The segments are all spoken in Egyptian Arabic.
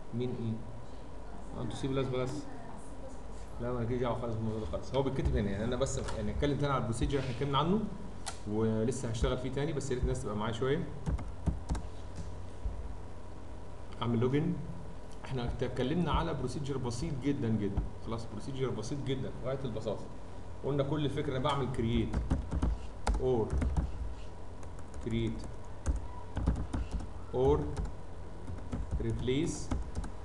مين ايه؟ اه انتوا سي بلس بلس لا ما لكيش دعوه خالص بالموضوع ده خالص هو بيتكتب هنا يعني انا بس يعني اتكلم تاني على البروسيجر احنا اتكلمنا عنه ولسه هشتغل فيه تاني بس يا ريت الناس تبقى معايا شويه اعمل لوجن احنا اتكلمنا على بروسيجر بسيط جدا جدا خلاص بروسيجر بسيط جدا غايه البساطه قلنا كل الفكره انا بعمل كرييت اور كرييت اور ريبليس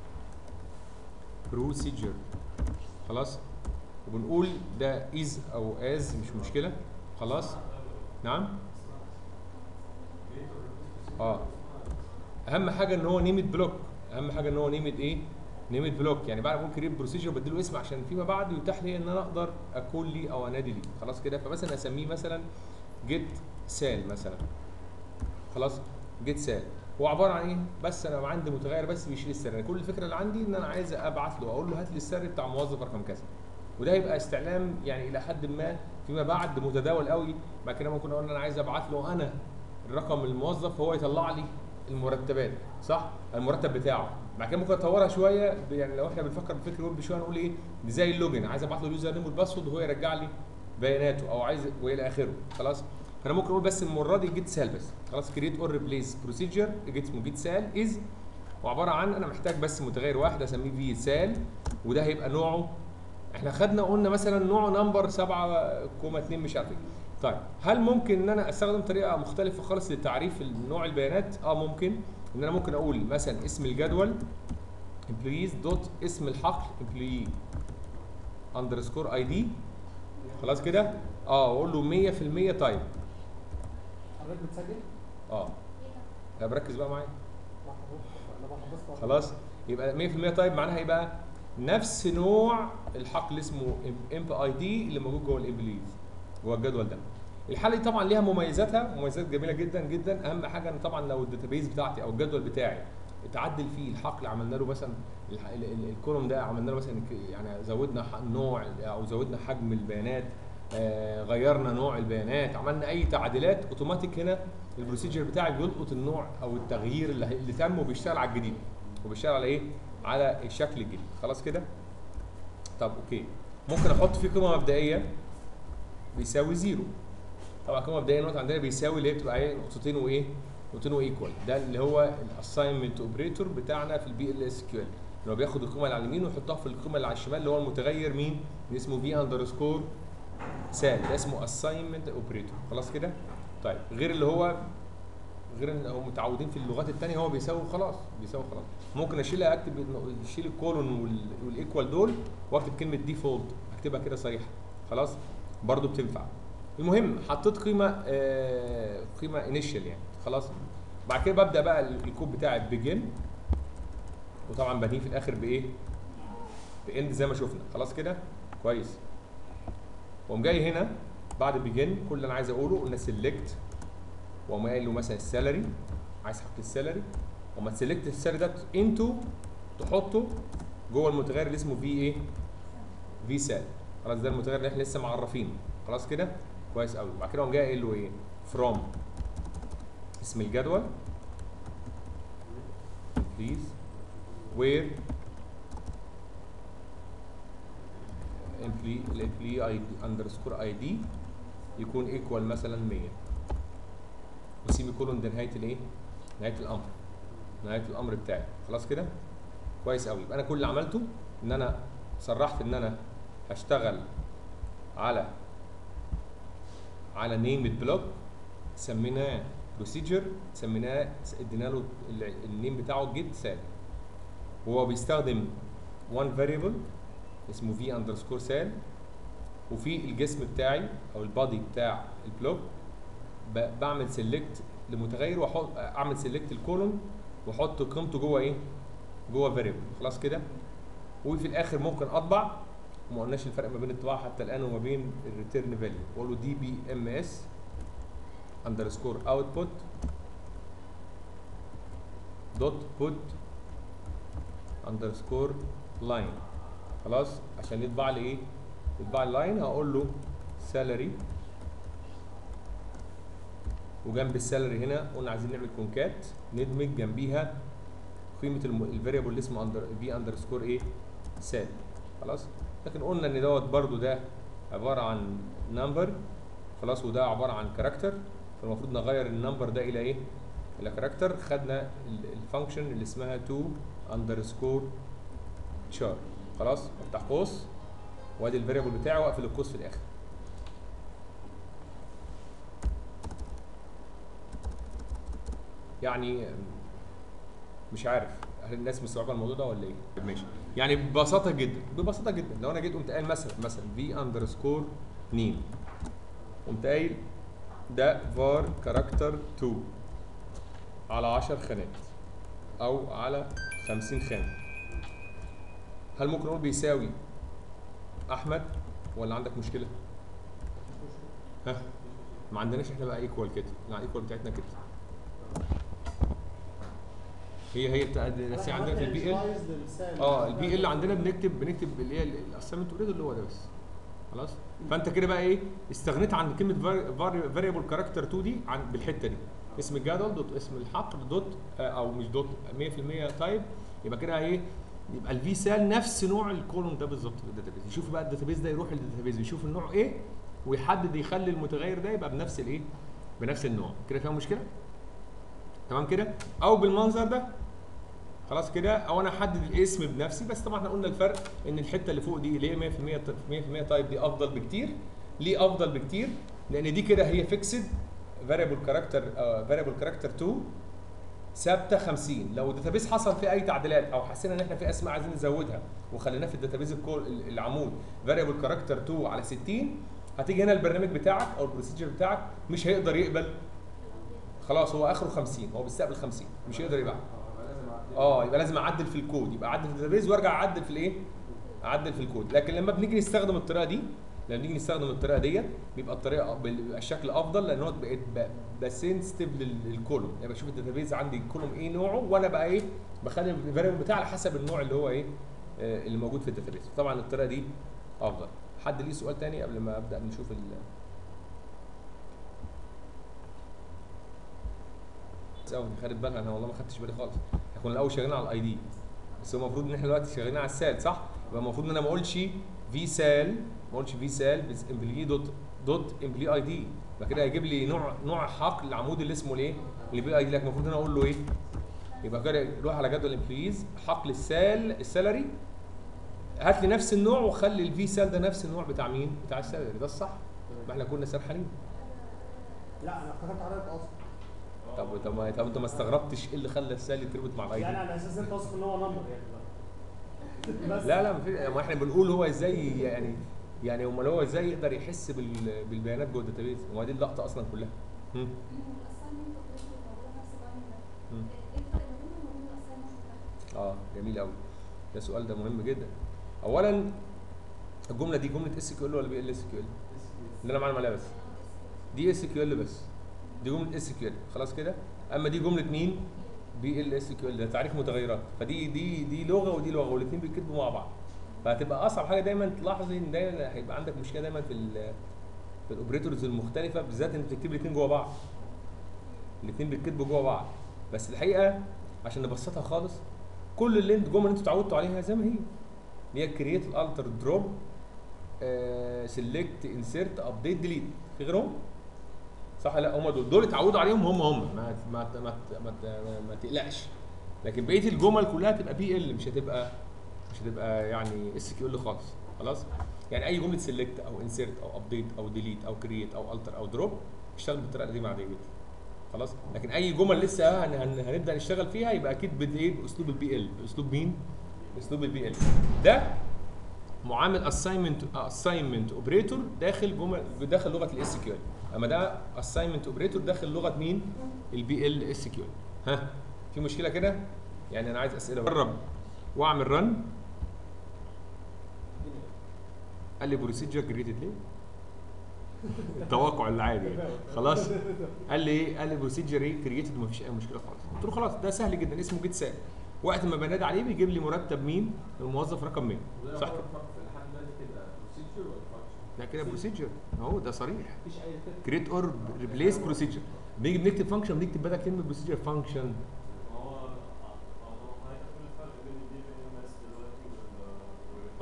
بروسيجر خلاص وبنقول ده از او از مش مشكله خلاص نعم اه اهم حاجه ان هو نيمت بلوك اهم حاجه ان هو نيمت ايه نيمت بلوك يعني بعد ممكن كريت بروسيجر بديله اسم عشان فيما بعد يتاح لي ان انا اقدر اكون لي او انادي لي خلاص كده فمثلا اسميه مثلا جيت سال مثلا خلاص جيت سال هو عباره عن ايه بس انا عندي متغير بس بيشيل السر يعني كل الفكره اللي عندي ان انا عايز ابعت له اقول له هات لي السر بتاع موظف رقم كذا وده هيبقى استعلام يعني الى حد ما فيما بعد متداول قوي بعد كده ممكن اقول ان انا عايز ابعت له انا الرقم الموظف هو يطلع لي المرتبات صح المرتب بتاعه بعد كده ممكن اطورها شويه ب- يعني لو احنا بنفكر بفكر ويب شويه نقول ايه دي زي اللوجن عايز ابعت له اليوزر نيم والباسورد وهو يرجع لي بياناته او عايز والى اخره خلاص فانا ممكن اقول بس المره دي جيت سال بس خلاص كريت اور ريبليس بروسيجر جيت اسمه جيت سال از وعباره عن انا محتاج بس متغير واحد اسميه في سال وده هيبقى نوعه احنا خدنا قلنا مثلا نوعه نمبر 7.2 مش عارف ايه طيب هل ممكن ان انا استخدم طريقه مختلفه خالص لتعريف نوع البيانات اه ممكن ان انا ممكن اقول مثلا اسم الجدول employees دوت اسم الحقل employee اندرسكور اي دي خلاص كده اه اقول له 100% تايب حضرتك بتسجل؟ اه لا بركز بقى معايا لا حضرتك انا بحفظت خلاص يبقى 100% تايب معناها يبقى نفس نوع الحقل اسمه امب اي دي اللي موجود جوه الامبليز جوه الجدول ده الحاله دي طبعا ليها مميزاتها مميزات جميله جدا جدا اهم حاجه ان طبعا لو الداتابيز بتاعتي او الجدول بتاعي اتعدل فيه الحقل عملنا له مثلا الح- ال- ال- الكولوم ده عملنا له مثلا ك- يعني زودنا ح- النوع او زودنا حجم البيانات آه، غيرنا نوع البيانات عملنا اي تعديلات اوتوماتيك هنا البروسيجر بتاعي بيلقط النوع او التغيير اللي, هي- اللي تم وبيشتغل على الجديد وبيشتغل على ايه على الشكل الجديد خلاص كده طب اوكي ممكن احط فيه قيمه مبدئيه بيساوي زيرو طبعا القيمه المبدئيه نقطه عندنا بيساوي اللي هي بتبقى ايه نقطتين وايه نقطتين وايكوال ده اللي هو الاساينمنت اوبريتور بتاعنا في البي ال اس كيو ال اللي هو بياخد القيمه اللي على اليمين ويحطها في القيمه اللي على الشمال اللي هو المتغير مين اللي اسمه في اندرسكور سال ده اسمه اساينمنت اوبريتور خلاص كده طيب غير اللي هو غير ان هم متعودين في اللغات الثانيه هو بيساوي خلاص بيساوي خلاص ممكن اشيلها اكتب إنه اشيل الكولون وال- والايكوال دول واكتب كلمه ديفولت اكتبها كده صريحه خلاص برضو بتنفع المهم حطيت قيمه آه قيمه انيشال يعني خلاص بعد كده ببدا بقى ال- الكود بتاعي بيجن وطبعا بنهيه في الاخر بايه باند زي ما شفنا خلاص كده كويس واقوم جاي هنا بعد بيجن كل اللي انا عايز اقوله قلنا سيلكت واقوم قايل له مثلا السالري عايز حق السالري وما تسلكت السالري ده انتو تحطه جوه المتغير اللي اسمه في ايه في سال خلاص ده المتغير اللي احنا لسه معرفينه خلاص كده كويس قوي بعد كده اقوم جاي قايل له ايه فروم اسم الجدول بليز وير employee الامبلوي اي اندرسكور اي دي يكون ايكوال مثلا 100 وسيمي كولون ده نهايه الايه؟ نهايه الامر نهايه الامر بتاعي خلاص كده؟ كويس قوي يبقى انا كل اللي عملته ان انا صرحت ان انا هشتغل على على نيم بلوك سميناه بروسيجر سميناه ادينا له ال- النيم بتاعه جيت سال وهو بيستخدم one variable اسمه في اندرسكور سال وفي الجسم بتاعي او البادي بتاع البلوك ب- بعمل سيلكت لمتغير واحط اعمل سيلكت الكولوم واحط قيمته جوه ايه؟ جوه فاريبل خلاص كده وفي الاخر ممكن اطبع وما قلناش الفرق ما بين الطباعه حتى الان وما بين الريتيرن فاليو واقول له دي بي ام اس اندرسكور اوتبوت دوت بوت اندرسكور لاين خلاص عشان يطبع لي ايه يطبع لي لاين هقول له سالري وجنب السالري هنا قلنا عايزين نعمل كونكات ندمج جنبيها قيمه الفاريبل اللي اسمه اندر في اندرسكور ايه سال خلاص لكن قلنا ان دوت برضو ده عباره عن نمبر خلاص وده عباره عن كاركتر فالمفروض نغير النمبر ده الى ايه الى كاركتر خدنا الفانكشن اللي اسمها تو اندرسكور شار خلاص افتح قوس وادي الفاريبل بتاعي واقفل القوس في الاخر يعني مش عارف هل الناس مستوعبه الموضوع ده ولا ايه؟ ماشي يعني ببساطه جدا ببساطه جدا لو انا جيت قمت قايل مثلا مثلا في اندرسكور نيم قمت قايل ده فار كاركتر 2 على 10 خانات او على 50 خانه هل ممكن اقول بيساوي احمد ولا عندك مشكله؟ ها؟ ما عندناش احنا بقى ايكوال كده لا ايكوال بتاعتنا كده هي هي بتاع بس هي عندنا في البي ال اه البي ال عندنا بنكتب بنكتب اللي هي الاسايمنت اوريدي اللي هو ده بس خلاص فانت كده بقى ايه استغنيت عن كلمه فاريبل كاركتر 2 دي عن بالحته دي اسم الجدول دوت اسم الحقل دوت آه، او مش دوت 100% تايب يبقى كده ايه يبقى الفي سال نفس نوع الكولوم ده بالظبط في الداتابيز يشوف بقى الداتابيز ده يروح للداتابيز يشوف النوع ايه ويحدد يخلي المتغير ده يبقى بنفس الايه بنفس النوع كده فيها مشكله تمام كده او بالمنظر ده خلاص كده او انا احدد الاسم بنفسي بس طبعا احنا قلنا الفرق ان الحته اللي فوق دي اللي هي 100% 100% تايب دي افضل بكتير ليه افضل بكتير لان دي كده هي فيكسد فاريبل كاركتر فاريبل كاركتر 2 ثابته 50 لو الداتابيس حصل فيه اي تعديلات او حسينا ان احنا في اسماء عايزين نزودها وخليناه في الداتابيس الكول العمود فاريبل كاركتر 2 على 60 هتيجي هنا البرنامج بتاعك او البروسيجر بتاعك مش هيقدر يقبل خلاص هو اخره 50 هو بيستقبل 50 مش هيقدر يبعت اه يبقى لازم اعدل في الكود يبقى اعدل في الداتابيز وارجع اعدل في الايه اعدل في الكود لكن لما بنيجي نستخدم الطريقه دي لما بنيجي نستخدم الطريقه ديت بيبقى الطريقه بيبقى الشكل افضل لان هو بقيت بسنسيتيف للكولوم يعني بشوف الداتابيز عندي الكولوم ايه نوعه وانا بقى ايه بخلي الفاريبل بتاعي على حسب النوع اللي هو ايه آه، اللي موجود في الداتابيز طبعا الطريقه دي افضل حد ليه سؤال تاني قبل ما ابدا نشوف ال قوي خدت بالها انا والله ما خدتش بالي خالص احنا كنا الاول شغالين على الاي دي بس هو المفروض ان احنا دلوقتي شغالين على السال صح؟ يبقى المفروض ان انا ما اقولش في سال ما اقولش في سال بس امبلي دوت دوت امبلي اي دي يبقى كده هيجيب لي نوع نوع حقل العمود اللي اسمه الايه؟ اللي بي اي دي لكن المفروض ان انا اقول له ايه؟ يبقى كده روح على جدول الامبليز حقل السال السالري هات لي نفس النوع وخلي الفي سال ده نفس النوع بتاع مين؟ بتاع السالري ده الصح ما احنا كنا سرحانين لا انا كتبت حضرتك اصلا طب طب ما طب انت ما استغربتش ايه اللي خلى السال يتربط مع الاي يعني دي؟ على اساس انت واثق ان هو نمبر يعني بس لا لا ما في ما احنا بنقول هو ازاي يعني يعني امال هو ازاي يقدر يحس بال- بالبيانات جوه الداتابيز هو دي اللقطه اصلا كلها هم. مم. اه جميل قوي ده السؤال ده مهم جدا اولا الجمله دي جمله اس كيو ال ولا بي ال اس كيو ال اللي انا معلم عليها بس دي اس كيو ال بس دي جمله اس كيو ال خلاص كده اما دي جمله مين بي ال اس كيو ال ده تعريف متغيرات فدي دي دي لغه ودي لغه والاثنين بيتكتبوا مع بعض فهتبقى اصعب حاجه دايما تلاحظي ان دايما هيبقى عندك مشكله دايما في ال في الاوبريتورز المختلفه بالذات انت بتكتب الاثنين جوه بعض الاثنين بيتكتبوا جوه بعض بس الحقيقه عشان نبسطها خالص كل اللي انت الجمل اللي انتوا اتعودتوا عليها زي ما هي اللي هي كرييت الالتر دروب سيلكت انسيرت ابديت ديليت في غيرهم صح لا هم دول دول اتعودوا عليهم هم هم ما ما ما, ما, ما, ما تقلقش لكن بقيه الجمل كلها تبقى بي ال مش هتبقى مش هتبقى يعني اس كيو ال خالص خلاص يعني اي جمله سيلكت او انسيرت او ابديت او ديليت او كرييت او التر او دروب اشتغل بالطريقه دي مع جدا خلاص لكن اي جمل لسه هن- هن- هنبدا نشتغل فيها يبقى اكيد بايه باسلوب البي ال باسلوب مين باسلوب البي ال ده معامل اساينمنت اساينمنت اوبريتور داخل جمل داخل لغه الاس كيو ال اما ده اساينمنت اوبريتور داخل لغه مين البي ال اس كيو ال ها في مشكله كده يعني انا عايز اسئله جرب واعمل رن قال لي بروسيجر كريتد ليه التوقع اللي عادي خلاص قال لي ايه قال لي بروسيجر ايه كريتد ومفيش اي مشكله خالص قلت له خلاص ده سهل جدا اسمه جيت سال وقت ما بنادي عليه بيجيب لي مرتب مين الموظف رقم 100 وده صح عبارة كده عن- لحد دلوقتي كده بروسيجر ولا فانكشن؟ ده كده بروسيجر اهو ده صريح مفيش اي فكره كريت اور ريبليس بروسيجر بنيجي بنكتب فانكشن بنكتب بدل كلمه بروسيجر فانكشن هو هو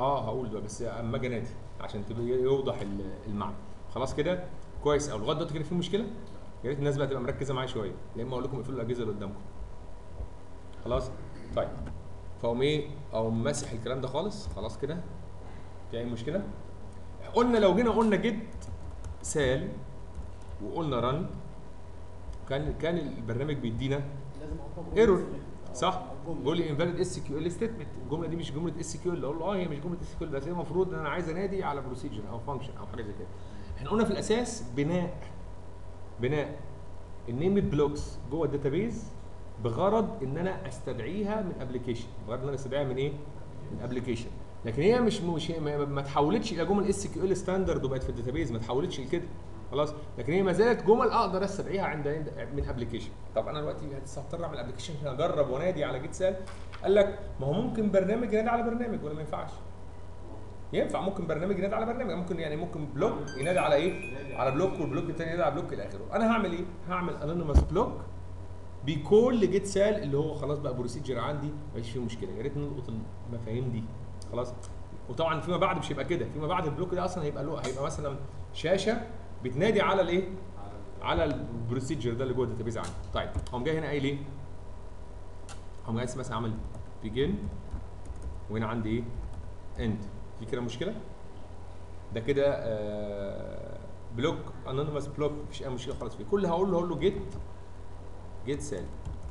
اه هقول ده بس اما اجي انادي عشان تبقى يوضح ال- المعنى خلاص كده كويس او لغايه دلوقتي كده في مشكله يا ريت الناس بقى تبقى مركزه معايا شويه يا اما اقول لكم اقفلوا الاجهزه اللي قدامكم خلاص طيب فاقوم ايه اقوم ماسح الكلام ده خالص خلاص كده في اي مشكله قلنا لو جينا قلنا جيت سال وقلنا رن كان كان البرنامج بيدينا لازم احطها ايرور جوه صح الجملة. بيقول لي انفاليد اس كيو ال ستيتمنت الجمله دي مش جمله اس كيو ال اقول له اه هي مش جمله اس كيو ال بس هي المفروض ان انا عايز انادي على بروسيجر او فانكشن او حاجه زي كده احنا قلنا في الاساس بناء بناء النيم بلوكس جوه الداتابيز بغرض ان انا استدعيها من ابلكيشن بغرض ان انا استدعيها من ايه من ابلكيشن لكن هي مش مش ما, ما اتحولتش الى جمل اس كيو ال ستاندرد وبقت في الداتابيز ما اتحولتش لكده خلاص لكن هي ما زالت جمل اقدر استدعيها عند عند- من ابلكيشن طب انا دلوقتي هضطر اعمل ابلكيشن عشان اجرب وانادي على جيت سال قال لك ما هو ممكن برنامج ينادي على برنامج ولا ما ينفعش ينفع ممكن برنامج ينادي على برنامج ممكن يعني ممكن بلوك ينادي على ايه على بلوك والبلوك الثاني ينادي على بلوك الى اخره انا هعمل ايه هعمل انونيمس بلوك بكل جيت سال اللي هو خلاص بقى بروسيجر عندي مفيش فيه مشكله يا ريت نلقط المفاهيم دي خلاص وطبعا فيما بعد مش هيبقى كده فيما بعد البلوك ده اصلا هيبقى له هيبقى مثلا شاشه بتنادي على الايه على البروسيجر ده اللي جوه الداتابيز عندي طيب قام جاي هنا قايل ايه قام جاي مثلا عامل بيجن وهنا عندي ايه اند في كده مشكله ده كده آه بلوك انونيمس بلوك مفيش اي مشكله خالص فيه كل اللي هقول له هقول له جيت جيت سال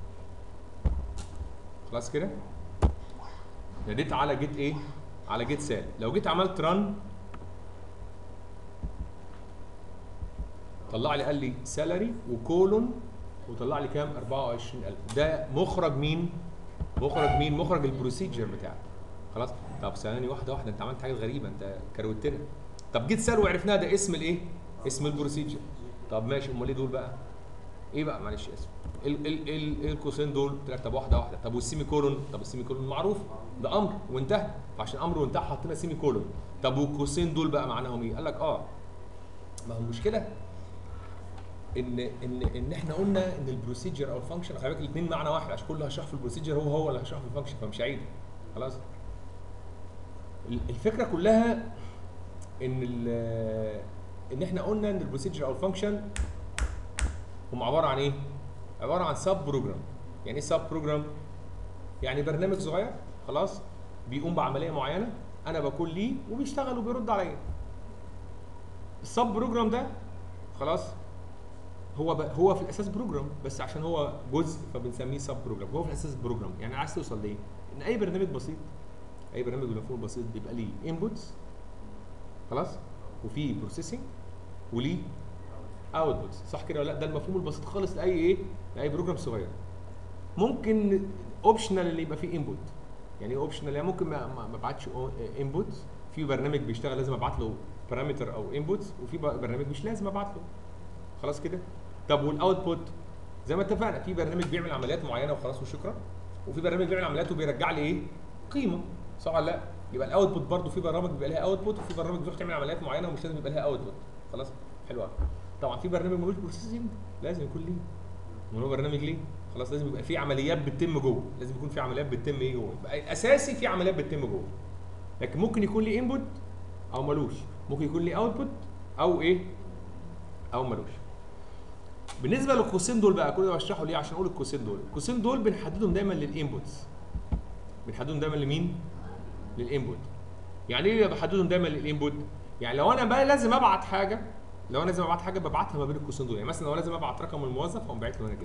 خلاص كده ناديت على جيت ايه على جيت سال لو جيت عملت رن طلع لي قال لي سالري وكولون وطلع لي كام 24000 ده مخرج مين مخرج مين مخرج البروسيجر بتاعك خلاص طب ثواني واحده واحده انت عملت حاجه غريبه انت كروتنا طب جيت سال وعرفناها ده اسم الايه اسم البروسيجر طب ماشي امال ايه دول بقى ايه بقى معلش اسف ال ال ال إيه القوسين دول قلت لك طب واحده واحده طب والسيمي كولون طب السيمي كولون معروف ده امر وانتهى فعشان امر وانتهى حطينا سيمي كولون طب والقوسين دول بقى معناهم ايه قال لك اه ما هو المشكله ان ان ان احنا قلنا ان البروسيجر او الفانكشن خلي بالك الاثنين معنى واحد عشان كل اللي هشرحه في البروسيجر هو هو اللي هشرحه في الفانكشن فمش عيب خلاص ال- الفكره كلها ان ال- ان احنا قلنا ان البروسيجر او الفانكشن هم عباره عن ايه؟ عباره عن سب بروجرام يعني ايه سب بروجرام؟ يعني برنامج صغير خلاص بيقوم بعمليه معينه انا بكون ليه وبيشتغل وبيرد عليا السب بروجرام ده خلاص هو ب... هو في الاساس بروجرام بس عشان هو جزء فبنسميه سب بروجرام هو في الاساس بروجرام يعني عايز توصل لايه ان اي برنامج بسيط اي برنامج بالمفهوم البسيط بيبقى ليه انبوتس خلاص وفي بروسيسنج وليه اوتبوتس صح كده ولا لا ده المفهوم البسيط خالص لاي ايه لاي بروجرام صغير ممكن اوبشنال اللي يبقى فيه انبوت يعني ايه اوبشنال يعني ممكن ما ما ما ابعتش انبوت في برنامج بيشتغل لازم ابعت له بارامتر او انبوتس وفي ب- برنامج مش لازم ابعت له خلاص كده طب والاوتبوت زي ما اتفقنا في برنامج بيعمل عمليات معينه وخلاص وشكرا وفي برنامج بيعمل عمليات وبيرجع لي ايه قيمه صح ولا لا يبقى الاوتبوت برضو في برامج بيبقى لها اوتبوت وفي برامج بتروح تعمل عمليات معينه ومش لازم يبقى لها اوتبوت خلاص حلو قوي طبعا في برنامج ملوش بروسيسنج لازم يكون ليه ما هو برنامج ليه خلاص لازم يبقى في عمليات بتتم جوه لازم يكون في عمليات بتتم ايه جوه يبقى اساسي في عمليات بتتم جوه لكن ممكن يكون ليه انبوت او ملوش ممكن يكون ليه اوتبوت او ايه او ملوش بالنسبه للقوسين دول بقى كل ده بشرحه ليه عشان اقول القوسين دول القوسين دول بنحددهم دايما للانبوتس بنحددهم دايما لمين للانبوت يعني ايه بحددهم دايما للانبوت يعني لو انا بقى لازم ابعت حاجه لو انا لازم ابعت حاجه ببعتها ما بين القوسين دول يعني مثلا لو لازم ابعت رقم الموظف اقوم باعت له هنا كده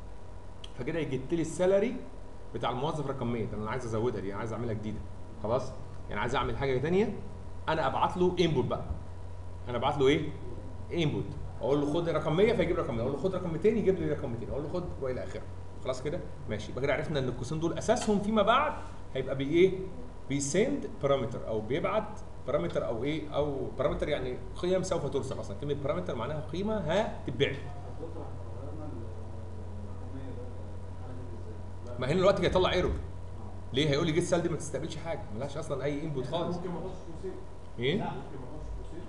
فكده يجت لي السالري بتاع الموظف رقم 100 ده انا عايز ازودها دي أنا عايز اعملها جديده خلاص يعني عايز اعمل حاجه ثانيه انا ابعت له انبوت بقى انا ابعت له ايه انبوت اقول له خد رقم 100 فيجيب رقم 100 اقول له خد رقم 200 يجيب لي رقم 200 اقول له خد والى اخره خلاص كده ماشي يبقى كده عرفنا ان القوسين دول اساسهم فيما بعد هيبقى بي ايه بيسند بارامتر او بيبعت بارامتر او ايه او بارامتر يعني قيم سوف ترسل اصلا كلمه بارامتر معناها قيمه هتتبعت دكتور احنا غيرنا الرقميه ده الحاله دي ازاي؟ ما هنا دلوقتي هيطلع ايرور ليه هيقول لي جيت سال دي ما تستقبلش حاجه ملهاش اصلا اي انبوت خالص ممكن ما احطش قوسين ايه ممكن ما احطش قوسين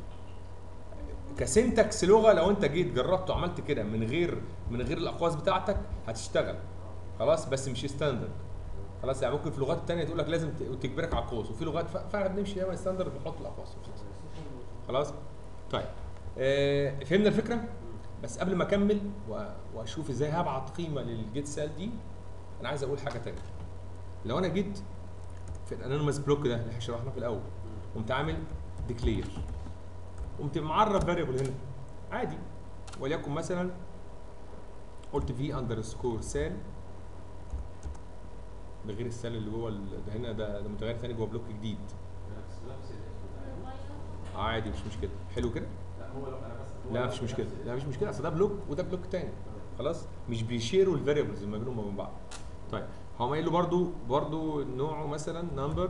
كسنتكس لغه لو انت جيت جربت وعملت كده من غير من غير الاقواس بتاعتك هتشتغل خلاص بس مش ستاندرد خلاص يعني ممكن في لغات تانية تقول لك لازم ت- تجبرك على القوس وفي لغات ف- فاحنا بنمشي دايما ستاندرد بنحط الاقواس خلاص طيب آه فهمنا الفكره بس قبل ما اكمل و- واشوف ازاي هبعت قيمه للجيت سال دي انا عايز اقول حاجه تانية لو انا جيت في الانونيمس بلوك ده اللي احنا شرحناه في الاول قمت عامل ديكلير قمت معرف فاريبل هنا عادي وليكن مثلا قلت في اندرسكور سال ده غير السال اللي جوه ال- ده هنا ده, ده متغير ثاني جوه بلوك جديد نفس نفس الاسم بتاعه. عادي مش مشكله حلو كده لا هو لو انا بس هو لا لو مفيش نفس مشكله الاسم. لا مفيش مشكله اصل ده بلوك وده بلوك تاني خلاص مش بيشيروا الفاريبلز ما بينهم وبين بعض طيب هو قايل له برضو برضو نوعه مثلا نمبر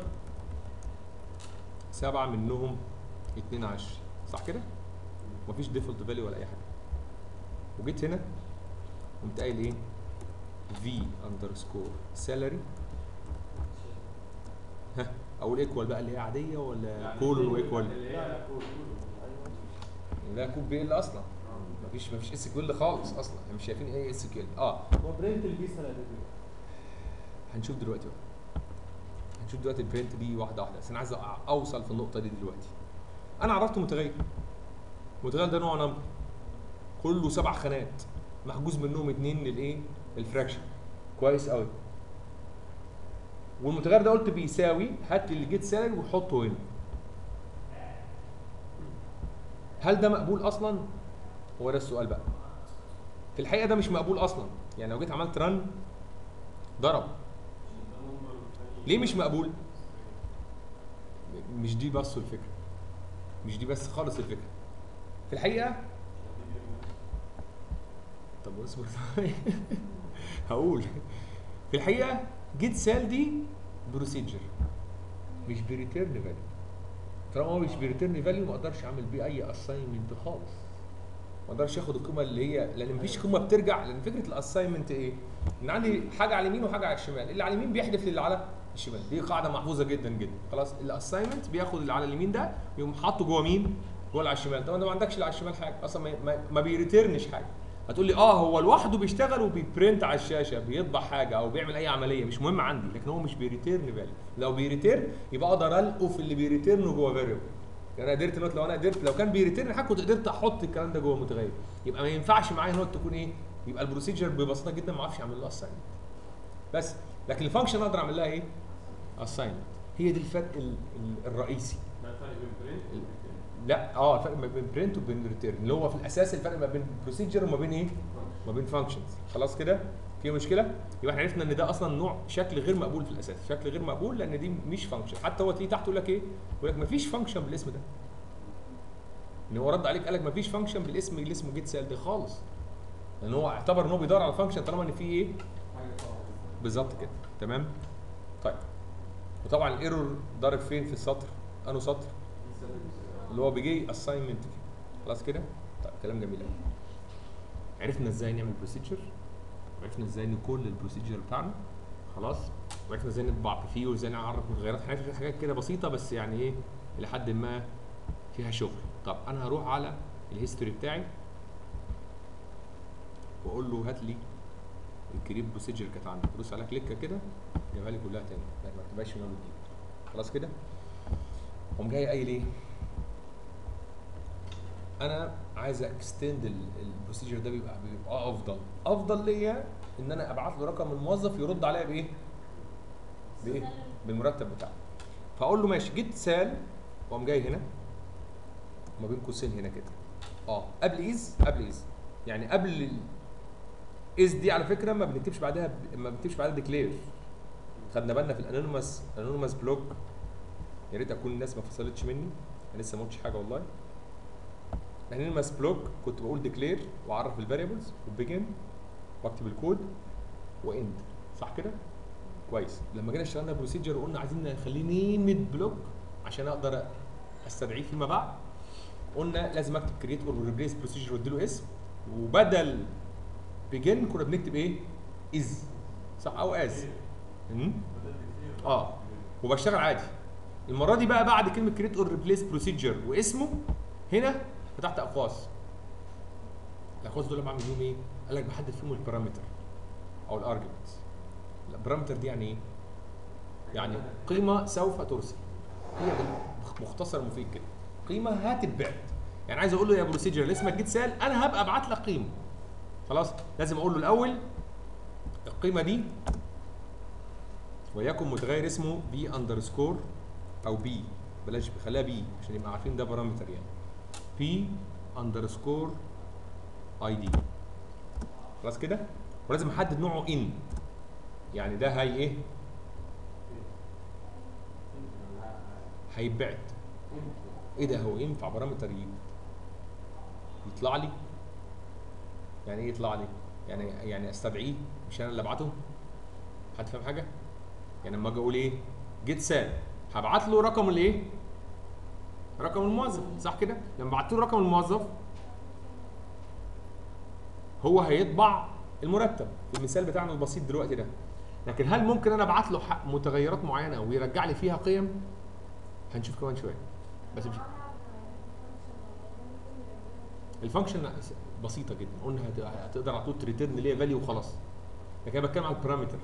سبعه منهم 22 صح كده؟ مفيش ديفولت فاليو ولا اي حاجه وجيت هنا قمت قايل ايه؟ في اندرسكور سالري ها اقول ايكوال بقى اللي هي عاديه ولا يعني كولون اللي- وايكوال؟ اللي هي كول لا كود بي ال اصلا مفيش مفيش اس كيو ال خالص اصلا احنا مش شايفين ايه اس كيو ال اه هو برنت الفيسا لا هنشوف دلوقتي بقى هنشوف دلوقتي البرنت دي واحده واحده بس انا عايز أع- اوصل في النقطه دي دلوقتي انا عرفت متغير المتغير ده نوع نمبر كله سبع خانات محجوز منهم اتنين للايه الفراكشن كويس قوي والمتغير ده قلت بيساوي هات لي اللي جيت سالري وحطه هنا هل ده مقبول اصلا هو ده السؤال بقى في الحقيقه ده مش مقبول اصلا يعني لو جيت عملت رن ضرب ليه مش مقبول مش دي بس الفكره مش دي بس خالص الفكره في الحقيقه طب اصبر هقول في الحقيقه جيت سال دي بروسيجر مش بريتيرن فاليو طالما هو مش بريتيرن فاليو ما اقدرش اعمل بيه اي اساينمنت خالص ما اقدرش اخد القيمه اللي هي لان مفيش قيمه بترجع لان فكره الاساينمنت ايه؟ ان عندي حاجه على اليمين وحاجه على الشمال، اللي على اليمين بيحدف للي على الشمال، دي قاعده محفوظه جدا جدا، خلاص الاساينمنت بياخد اللي على اليمين ده يقوم حاطه جوه مين؟ جوه اللي على الشمال، طبعا انت ما عندكش اللي على الشمال حاجه، اصلا ما, ما, ما بيريتيرنش حاجه. هتقول لي اه هو لوحده بيشتغل وبيبرنت على الشاشه بيطبع حاجه او بيعمل اي عمليه مش مهم عندي لكن هو مش بيريتيرن فاليو لو بيريتيرن يبقى اقدر القه في اللي بيريتيرنه جوه فاريبل يعني انا قدرت دلوقتي لو انا قدرت لو كان بيريتيرن حاجه كنت قدرت احط الكلام ده جوه متغير يبقى ما ينفعش معايا ان هو تكون ايه يبقى البروسيجر ببساطه جدا ما اعرفش اعمل له اساينمنت بس لكن الفانكشن اقدر اعمل لها ايه اساينمنت هي دي الفرق ال- ال- الرئيسي ده الفرق بين برنت وبين لا اه الفرق ما بين برنت وبين ريتيرن اللي هو في الاساس الفرق ما بين بروسيجر وما بين ايه ما بين فانكشنز خلاص كده في مشكله يبقى احنا عرفنا ان ده اصلا نوع شكل غير مقبول في الاساس شكل غير مقبول لان دي مش فانكشن حتى هو تيجي تحت يقول لك ايه يقول لك مفيش فانكشن بالاسم ده ان هو رد عليك قال لك مفيش فانكشن بالاسم اللي اسمه جيت سيل ده خالص لان هو اعتبر ان هو بيدور على فانكشن طالما ان في ايه حاجه صعبه بالظبط كده تمام طيب وطبعا الايرور ضارب فين في السطر انه سطر اللي هو بيجي اساينمنت فيه خلاص كده طيب كلام جميل قوي عرفنا ازاي نعمل بروسيجر وعرفنا ازاي نكل البروسيجر بتاعنا خلاص وعرفنا ازاي نطبع فيه وازاي نعرف متغيرات حاجات حاجات كده بسيطه بس يعني ايه الى حد ما فيها شغل طب انا هروح على الهيستوري بتاعي واقول له هات لي الكريب بروسيجر كانت عندك دوس على كليكه كده جايبها لي كلها تاني ما تبقاش من اول وجديد خلاص كده قوم جاي قايل ايه انا عايز اكستند البروسيجر ده بيبقى بيبقى افضل افضل ليا ان انا ابعت له رقم الموظف يرد عليا بايه بايه بالمرتب بتاعه فاقول له ماشي جيت سال واقوم جاي هنا ما بين قوسين هنا كده اه قبل از قبل از يعني قبل از دي على فكره ما بنكتبش بعدها ما بنكتبش بعدها ديكلير خدنا بالنا في الانونيمس انونيمس بلوك يا ريت اكون الناس ما فصلتش مني انا لسه ما قلتش حاجه والله الانونيمس بلوك كنت بقول ديكلير واعرف الفاريبلز وبيجن واكتب الكود واند صح كده كويس لما جينا اشتغلنا بروسيجر وقلنا عايزين نخليه نيمد بلوك عشان اقدر استدعيه فيما بعد قلنا لازم اكتب كريت اور ريبليس بروسيجر واديله اسم وبدل بيجن كنا بنكتب ايه از صح او از اه وبشتغل عادي المره دي بقى بعد كلمه كريت اور ريبليس بروسيجر واسمه هنا فتحت اقواس الاقواس دول بعمل بيهم ايه قال لك بحدد فيهم البارامتر او الارجيومنت البارامتر دي يعني ايه يعني قيمه سوف ترسل هي ده مختصر مفيد كده قيمه هتتبعت يعني عايز اقول له يا بروسيجر اللي اسمك جيت سال انا هبقى ابعت لك قيمه خلاص لازم اقول له الاول القيمه دي وليكن متغير اسمه بي اندرسكور او بي بلاش خليها بي عشان يبقى عارفين ده بارامتر يعني بي اندرسكور اي دي خلاص كده ولازم احدد نوعه ان يعني ده هي ايه هيتبعت ايه ده هو ينفع بارامتر ي- يطلع لي يعني ايه يطلع لي يعني يعني استدعيه مش انا اللي ابعته حد فاهم حاجه يعني لما اجي اقول ايه جيت سال هبعت له رقم الايه رقم الموظف صح كده لما بعت له رقم الموظف هو هيطبع المرتب في المثال بتاعنا البسيط دلوقتي ده لكن هل ممكن انا ابعت له ح- متغيرات معينه ويرجع لي فيها قيم هنشوف كمان شويه بس مش الفانكشن بسيطه جدا قلنا هت- هتقدر على طول تريتيرن ليها فاليو وخلاص لكن انا بتكلم على البارامتر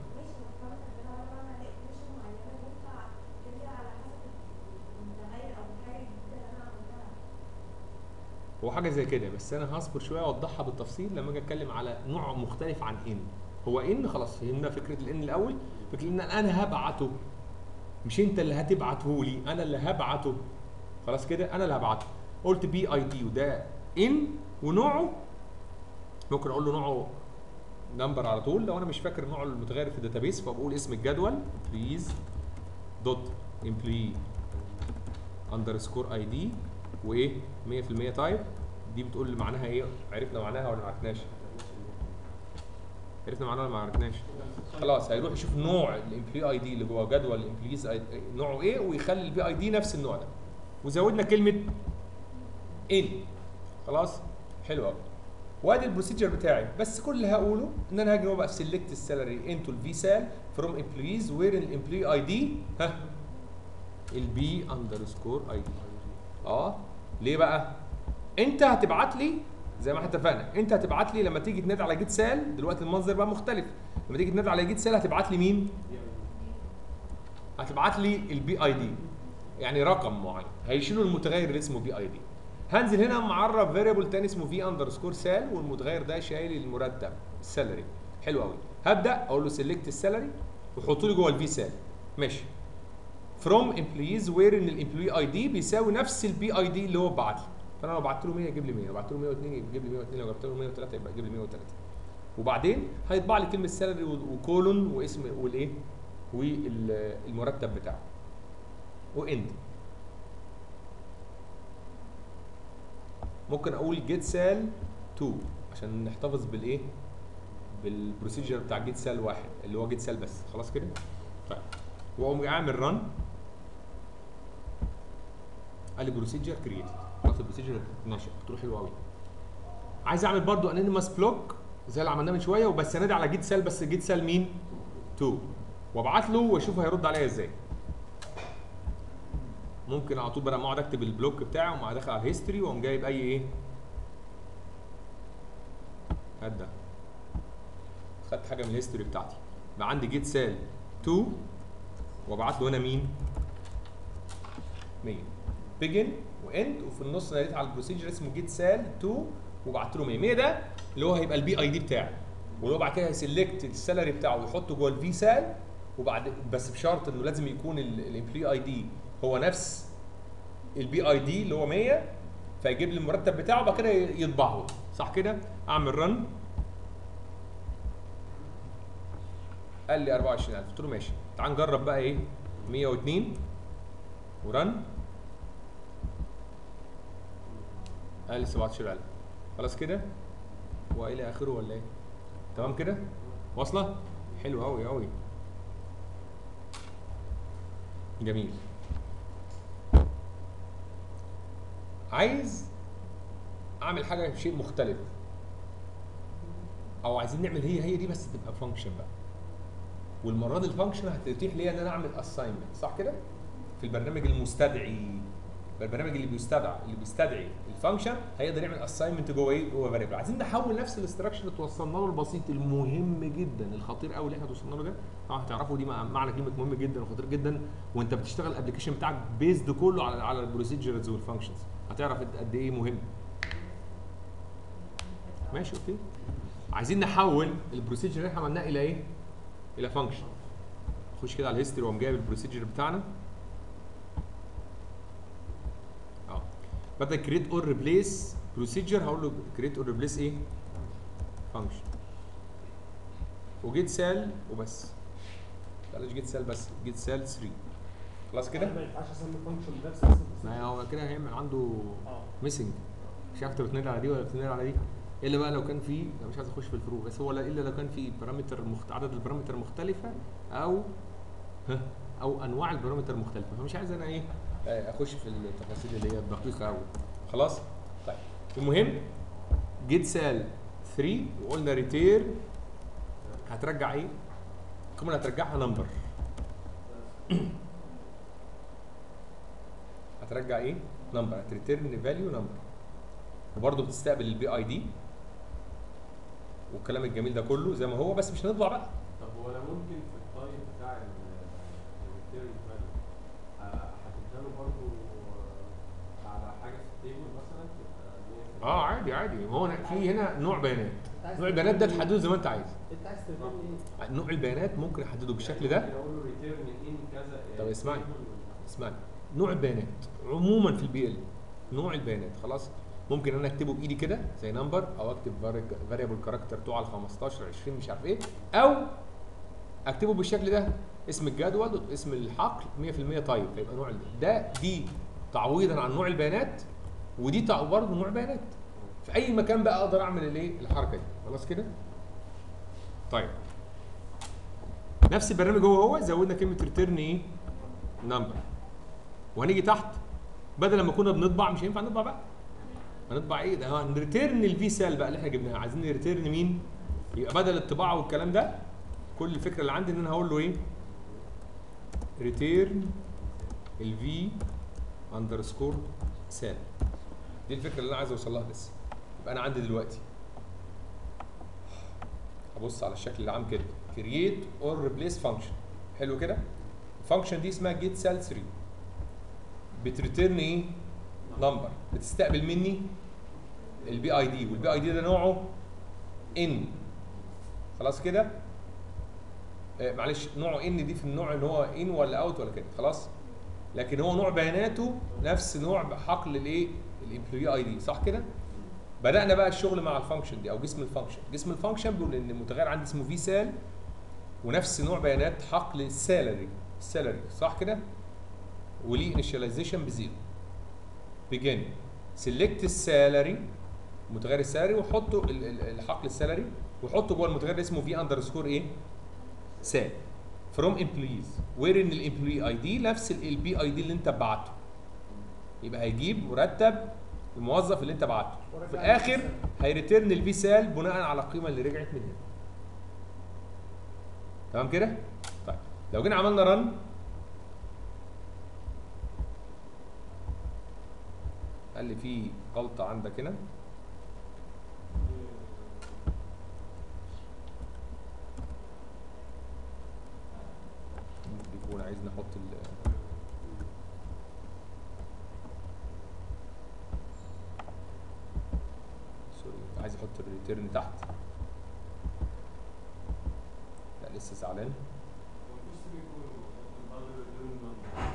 هو حاجه زي كده بس انا هصبر شويه اوضحها بالتفصيل لما اجي اتكلم على نوع مختلف عن ان هو ان خلاص فهمنا فكره الان الاول فكره ان انا هبعته مش انت اللي هتبعته لي انا اللي هبعته خلاص كده انا اللي هبعته قلت بي اي دي وده ان ونوعه ممكن اقول له نوعه نمبر على طول لو انا مش فاكر نوع المتغير في الداتابيس فبقول اسم الجدول بليز دوت امبلوي اندرسكور اي دي وايه 100% تايب دي بتقول لي معناها ايه عرفنا معناها ولا ما عرفناش عرفنا معناها ولا ما عرفناش خلاص هيروح يشوف نوع الامبلوي اي دي اللي جوه جدول الامبلويز نوعه ايه ويخلي البي اي دي نفس النوع ده وزودنا كلمه ان خلاص حلو قوي وادي البروسيجر بتاعي بس كل اللي هقوله ان انا هاجي هو بقى سيلكت السالري انتو الفي سال فروم امبلويز وير الامبلوي اي دي ها البي اندرسكور اي دي اه ليه بقى انت هتبعت لي زي ما احنا اتفقنا انت هتبعت لي لما تيجي تنادي على جيت سال دلوقتي المنظر بقى مختلف لما تيجي تنادي على جيت سال هتبعت لي مين هتبعت لي البي اي دي يعني رقم معين هيشيلوا المتغير اللي اسمه بي اي دي هنزل هنا معرف فاريبل تاني اسمه في اندرسكور سال والمتغير ده شايل المرتب السالري حلو قوي هبدا اقول له سيلكت السالري وحطه لي جوه الفي سال ماشي فروم امبلويز وير ان الامبلوي اي دي بيساوي نفس البي اي دي اللي هو بعت لي فانا لو بعت له 100 يجيب لي 100 لو بعت له 102 يجيب لي 102 لو بعت له 103 يبقى يجيب لي 103 وبعدين هيطبع لي كلمه سالري وكولون واسم والايه والمرتب بتاعه واند ممكن اقول جيت سال 2 عشان نحتفظ بالايه بالبروسيجر بتاع جيت سال واحد اللي هو جيت سال بس خلاص كده طيب واقوم اعمل رن قال لي بروسيجر كرييتد خلاص البروسيجر ناشئ قلت له حلو قوي عايز اعمل برضو انونيمس بلوك زي اللي عملناه من شويه وبس انادي على جيت سال بس جيت سال مين 2 وابعت له واشوف هيرد عليا ازاي ممكن على طول بدل ما اقعد اكتب البلوك بتاعي وما داخل على الهيستوري واقوم جايب اي ايه هات ده خدت حاجه من الهيستوري بتاعتي بقى عندي جيت سال 2 وابعت له هنا مين 100 بيجن واند وفي النص ناديت على البروسيجر اسمه جيت سال 2 وبعت له 100 100 ده اللي هو هيبقى البي اي دي بتاعي واللي هو بعد كده هيسلكت السالري بتاعه ويحطه جوه الفي سال وبعد بس بشرط انه لازم يكون الامبلوي اي دي هو نفس البي اي دي اللي هو 100 فيجيب لي المرتب بتاعه وبعد كده يطبعه صح كده اعمل رن قال لي 24000 قلت له ماشي تعال نجرب بقى ايه 102 ورن قال لي 17000 خلاص كده والى اخره ولا ايه تمام كده واصله حلو قوي قوي جميل عايز اعمل حاجه شيء مختلف او عايزين نعمل هي هي دي بس تبقى فانكشن بقى والمره دي الفانكشن هتتيح لي ان انا اعمل اساينمنت صح كده في البرنامج المستدعي البرنامج اللي بيستدعى اللي بيستدعي الفانكشن هيقدر يعمل اساينمنت جوه ايه جوه فاريبل عايزين نحول نفس الاستراكشر اللي توصلنا له البسيط المهم جدا الخطير قوي اللي احنا توصلنا له ده طبعا هتعرفوا دي مع- معنى كلمه مهم جدا وخطير جدا وانت بتشتغل الابلكيشن بتاعك بيزد كله على على البروسيجرز والفانكشنز هتعرف قد- قد ايه مهم ماشي اوكي عايزين نحول البروسيجر اللي احنا عملناه الى ايه الى فانكشن خش كده على الهيستوري وقوم جايب البروسيجر بتاعنا اه بدل كريت اور ريبليس بروسيجر هقول له كريت اور ريبليس ايه فانكشن وجيت سال وبس بلاش جيت سال بس جيت سال 3 خلاص كده ما ينفعش اسمي فانكشن بنفس الاسم ما هو كده هيعمل عنده اه ميسنج مش عارف تتنقل على دي ولا تتنقل على دي الا بقى لو كان في انا مش عايز اخش في الفروق بس هو لا الا لو كان في بارامتر مخت... عدد البارامتر مختلفه او ها او انواع البارامتر مختلفه فمش عايز انا ايه آه، اخش في التفاصيل اللي هي الدقيقه قوي خلاص طيب المهم جيت سال 3 وقلنا ريتير هترجع ايه كمان هترجعها نمبر هترجع ايه نمبر هتريتيرن فاليو نمبر وبرضه بتستقبل البي اي دي والكلام الجميل ده كله زي ما هو بس مش هنطبع بقى طب هو انا ممكن في التايب بتاع الريتيرن فاليو هتديله برضه على حاجه في التيبل مثلا تبقى 100%؟ اه عادي عادي هو أنا في هنا نوع بيانات نوع البيانات ده تحدده زي ما انت عايز انت عايز تفهم ايه؟ نوع البيانات ممكن احدده بالشكل ده ممكن اقول له ريتيرن ان كذا طب اسمعني. table. اسمعني نوع البيانات عموما في البي ال نوع البيانات خلاص ممكن انا اكتبه بايدي كده زي نمبر او اكتب فاريبل كاركتر 2 على 15 20 مش عارف ايه او اكتبه بالشكل ده اسم الجدول اسم الحقل 100% طيب فيبقى نوع ال- ده دي تعويضا عن نوع البيانات ودي تع- برضه نوع بيانات في اي مكان بقى اقدر اعمل الايه الحركه دي خلاص كده طيب نفس البرنامج هو هو زودنا كلمه ريتيرن ايه نمبر وهنيجي تحت بدل ما كنا بنطبع مش هينفع نطبع بقى هنطبع ايه ده هنريتيرن الفي سال بقى اللي احنا جبناها عايزين نريتيرن مين يبقى بدل الطباعه والكلام ده كل الفكره اللي عندي ان انا هقول له ايه ريتيرن الفي اندرسكور سال دي الفكره اللي انا عايز اوصل لها بس يبقى انا عندي دلوقتي هبص على الشكل العام كده كرييت اور ريبليس فانكشن حلو كده الفانكشن دي اسمها جيت سال 3 بتريتيرن ايه نمبر بتستقبل مني البي اي دي والبي اي دي ده نوعه ان خلاص كده آه معلش نوعه ان دي في النوع ان هو ان ولا اوت ولا كده خلاص لكن هو نوع بياناته نفس نوع حقل الايه الامبلوي اي دي صح كده بدانا بقى الشغل مع الفانكشن دي او جسم الفانكشن جسم الفانكشن بيقول ان المتغير عندي اسمه في سال ونفس نوع بيانات حقل السالري السالري صح كده وليه انيشاليزيشن بزيرو بيجن سيلكت السالري متغير السالري وحطه ال- ال- الحقل السالري وحطه جوه المتغير اللي اسمه في اندرسكور ايه سال فروم امبلويز وير ان الامبلوي اي دي نفس البي اي دي اللي انت بعته يبقى هيجيب مرتب الموظف اللي انت بعته في الاخر هيريتيرن الفي سال بناء على القيمه اللي رجعت من هنا تمام كده طيب لو جينا عملنا رن قال لي في غلطه عندك هنا ممكن يكون عايز نحط ال سوري عايز احط الريتيرن تحت لا لسه زعلان مفيش سيميكولون بعد الريتيرن نمبر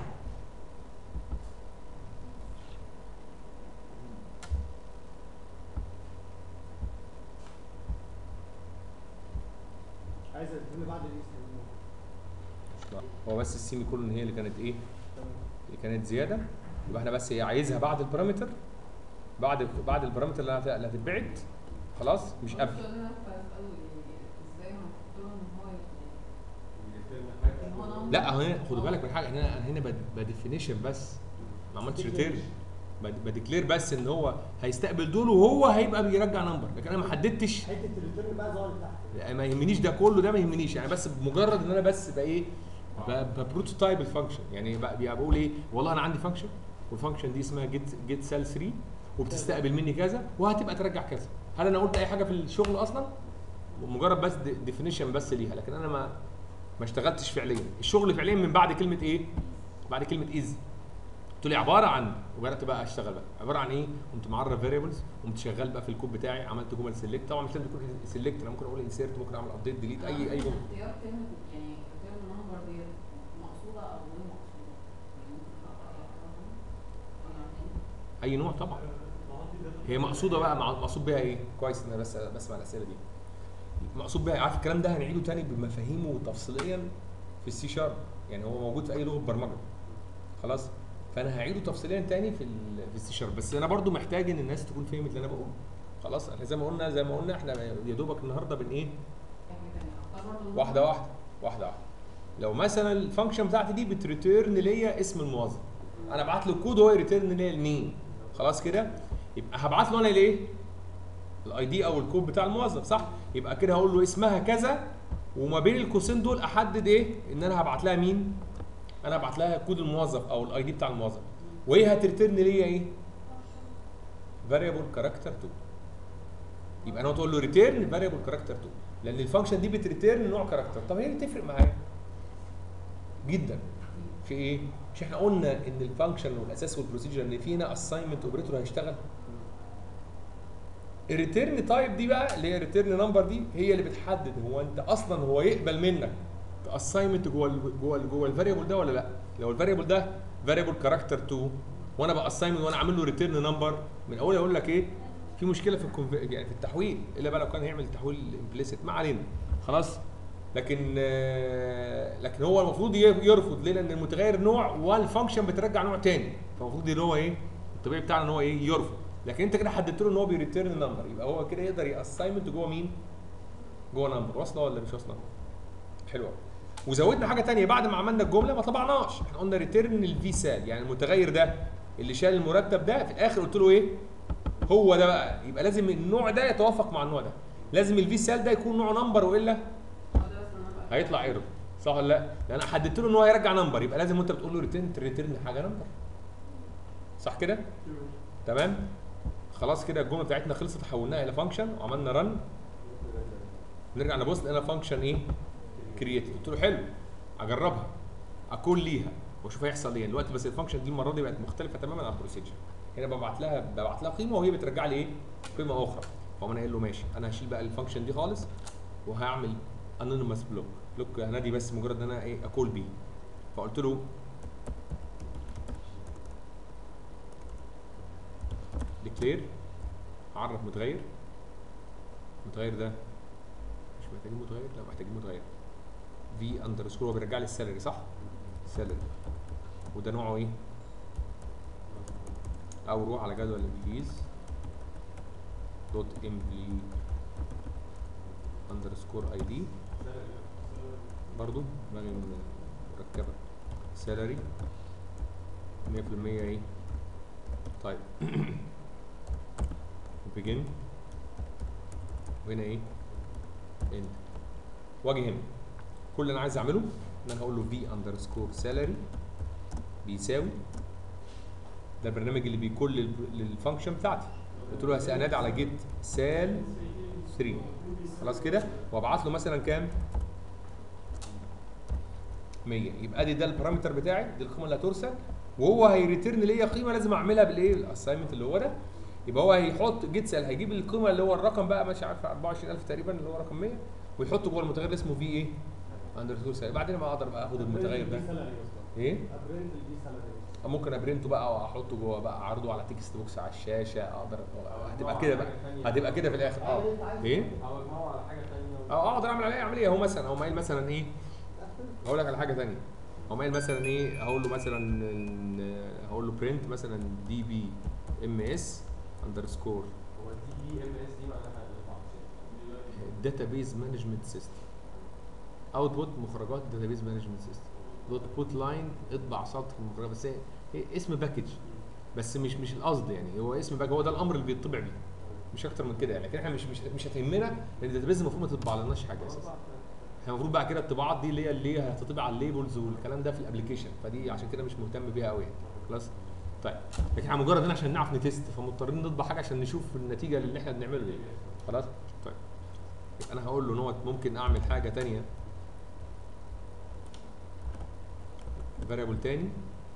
عايز تديني بعد الايست هو بس السيمي كولون هي اللي كانت ايه اللي كانت زياده يبقى احنا بس هي عايزها بعد البارامتر بعد بعد البارامتر اللي هت- اللي هتتبعت خلاص مش قبل السؤال اللي انا كنت عايز اساله ازاي هنحط له ان هو يعني الريتيرن إن حاجه هو نمبر لا هنا خدوا بالك من حاجه انا انا هنا بديفينيشن بس ما عملتش ريتيرن بديكلير بس ان هو هيستقبل دول وهو هيبقى بيرجع نمبر لكن انا ما حددتش حته الريتيرن بقى ظهرت تحت ما يهمنيش ده كله ده ما يهمنيش يعني بس بمجرد ان انا بس بقى ايه بروتوتايب الفانكشن يعني بقى بقى بقول ايه والله انا عندي فانكشن والفانكشن دي اسمها جيت جيت سيل 3 وبتستقبل مني كذا وهتبقى ترجع كذا هل انا قلت اي حاجه في الشغل اصلا مجرد بس ديفينيشن بس ليها لكن انا ما ما اشتغلتش فعليا الشغل فعليا من بعد كلمه ايه بعد كلمه از قلت لي عباره عن وبدات بقى اشتغل بقى عباره عن ايه قمت معرف فاريبلز قمت شغال بقى في الكود بتاعي عملت جمل سيلكت طبعا مش لازم تكون سيلكت انا ممكن اقول انسيرت ممكن اعمل ابديت ديليت اي اي جمله اختيار كلمة يعني اختيار النمبر دي مقصودة أو غير مقصودة يعني ممكن أقرأ أي حاجة منها؟ أي نوع تاني؟ اي نوع طبعا هي مقصوده بقى مع- مقصود بيها ايه كويس ان انا بس بسمع الاسئله دي مقصود بيها عارف الكلام ده هنعيده تاني بمفاهيمه تفصيليا في السي شارب يعني هو موجود في اي لغه برمجه خلاص فانا هعيده تفصيليا تاني في ال في السي شارب بس انا برضو محتاج ان الناس تكون فهمت اللي انا بقوله خلاص احنا زي ما قلنا زي ما قلنا احنا يا دوبك النهارده بن ايه أي حاجة تانية أختار برضه النمبر. واحده واحده واحده واحده لو مثلا الفانكشن بتاعتي دي بتريتيرن ليا اسم الموظف انا ابعت له الكود هو يريتيرن ليا المين خلاص كده يبقى هبعت له انا الايه الاي دي او الكود بتاع الموظف صح يبقى كده هقول له اسمها كذا وما بين القوسين دول احدد ايه ان انا هبعت لها مين انا هبعت لها كود الموظف او الاي دي بتاع الموظف وهي هتريتيرن ليا ايه variable character 2 يبقى انا تقول له ريتيرن variable character 2 لان الفانكشن دي بتريتيرن نوع كاركتر طب هي اللي تفرق معايا جدا في ايه مش احنا قلنا ان الفانكشن والاساس والبروسيجر ان فينا اساينمنت اوبريتور هيشتغل الريتيرن تايب دي بقى اللي هي ريتيرن نمبر دي هي اللي بتحدد هو انت اصلا هو يقبل منك اساينمنت جوه ال جوه ال جوه الفاريبل ده ولا لا لو الفاريبل ده فاريبل كاركتر 2 وانا باساينمنت وانا عامل له ريتيرن نمبر من اول اقول لك ايه في مشكله في الكونف... يعني في التحويل الا بقى لو كان هيعمل تحويل امبليسيت ما علينا خلاص لكن آه، لكن هو المفروض ي- يرفض ليه لان المتغير نوع والفانكشن بترجع نوع تاني فالمفروض ان هو ايه الطبيعي بتاعنا ان هو ايه يرفض لكن انت كده حددت له ان هو بيريتيرن نمبر يبقى هو كده يقدر ياساينمنت جوه مين جوه نمبر واصله ولا مش واصله حلوه وزودنا حاجه تانية بعد ما عملنا الجمله ما طبعناش احنا قلنا ريتيرن الفي سال يعني المتغير ده اللي شال المرتب ده في الاخر قلت له ايه هو ده بقى يبقى لازم النوع ده يتوافق مع النوع ده لازم الفي سال ده يكون نوع نمبر والا هو ده بس النمبر. هيطلع ايرور صح ولا لا؟ لان انا حددت له ان هو هيرجع نمبر يبقى لازم وانت بتقول له ريتيرن تريتيرن حاجه نمبر صح كده؟ تمام؟ خلاص كده الجمله بتاعتنا خلصت حولناها الى فانكشن وعملنا رن نرجع نبص لقينا فانكشن ايه؟ كرييت قلت له حلو اجربها اكون ليها واشوف هيحصل ايه دلوقتي بس الفانكشن دي المره دي بقت مختلفه تماما عن البروسيجر هنا ببعت لها ببعت لها قيمه وهي بترجع لي ايه؟ قيمه اخرى فقوم انا قايل له ماشي انا هشيل بقى الفانكشن دي خالص وهعمل انونيمس بلوك بلوك هنادي بس مجرد ان انا ايه اكول بيه فقلت له ديكلير عرف متغير المتغير ده مش محتاجين متغير لا محتاجين متغير في اندرسكور هو بيرجع لي السالري صح؟ السالري وده نوعه ايه؟ او روح على جدول الامبليز دوت امبلي اندرسكور اي دي برضو دماغي مركبه سالري 100% ايه طيب بيجن وهنا ايه اند واجي هنا كل اللي انا عايز اعمله ان انا هقول له في اندرسكور سالري بيساوي ده البرنامج اللي بيكون لل- للفانكشن بتاعتي قلت له هنادي على جيت سال 3 خلاص كده وابعت له مثلا كام 100 يبقى دي ده البارامتر بتاعي دي القيمه اللي هترسل وهو هيريتيرن ليا قيمه لازم اعملها بالايه الاساينمنت اللي هو ده يبقى هو هيحط جيت سال هيجيب القيمه اللي هو الرقم بقى مش عارف 24000 تقريبا اللي هو رقم 100 ويحطه جوه المتغير اللي اسمه في ايه اندرسكور سال بعدين ما اقدر بقى اخد المتغير ده ايه ابرنت البي سالري أو ممكن ابرنته بقى واحطه جوه بقى اعرضه على تكست بوكس على الشاشه اقدر هتبقى كده بقى هتبقى كده في الاخر اه ايه او اجمعه على حاجه ثانيه او اقدر اعمل عليه عمليه اهو مثلا اقوم قايل مثلا ايه هقول لك على حاجه ثانيه اقوم قايل مثلا ايه هقول له مثلا إن- هقول له برنت مثلا دي بي ام اس اندرسكور هو الدي بي ام اس دي معناها ايه؟ داتابيز مانجمنت سيستم اوتبوت مخرجات داتابيز مانجمنت سيستم دوت بوت لاين اطبع سطر مخرجات بس هي هي اسم باكج بس مش مش القصد يعني هو اسم باكج هو ده الامر اللي بيطبع بيه مش اكتر من كده يعني لكن احنا مش مش مش هتهمنا لان الداتابيز المفروض ما تطبع لناش حاجه اساسا احنا المفروض بقى كده الطباعات دي اللي هي اللي هي هتطبع على الليبلز والكلام ده في الابلكيشن فدي عشان كده مش مهتم بيها قوي يعني خلاص طيب لكن احنا مجرد هنا عشان نعرف نتست فمضطرين نطبع حاجه عشان نشوف النتيجه اللي احنا بنعمله دي خلاص طيب يبقى انا هقول له نوت ممكن اعمل حاجه تانية فاريبل تاني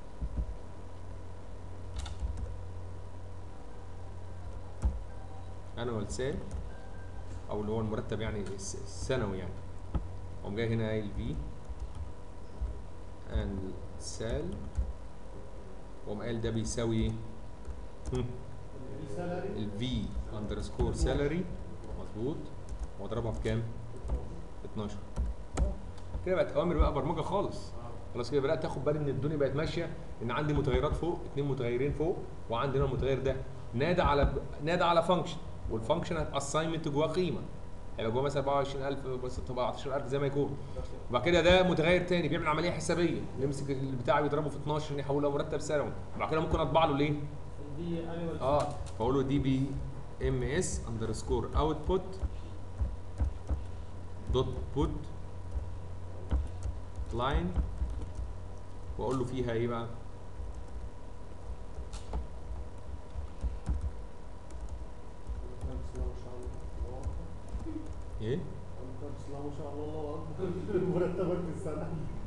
annual سيل او اللي هو المرتب يعني الس- السنوي يعني اقوم جاي هنا قايل في and سال واقوم قايل ده بيساوي ايه؟ هم، السالري الفي اندرسكور سالري مظبوط واضربها في كام؟ 12 كده بقت اوامر بقى برمجه خالص خلاص كده بدات تاخد بالي ان الدنيا بقت ماشيه ان عندي متغيرات فوق اثنين متغيرين فوق وعندي هنا المتغير ده نادى على نادى على فانكشن والفانكشن هتاساينمنت جواه قيمه هيبقى جواه مثلا 24000 بس 17000 زي ما يكون وبعد كده ده متغير تاني بيعمل عمليه حسابيه يمسك البتاع ويضربه في 12 عشان يحولها مرتب سنوي وبعد كده ممكن اطبع له ليه؟ دي انيوال اه فاقول له دي بي ام اس اندرسكور اوتبوت دوت بوت لاين واقول له فيها ايه بقى بسم الله ما شاء الله الله أكبر. ايه بسم الله ما شاء الله الله اكبر مرتبك في السنه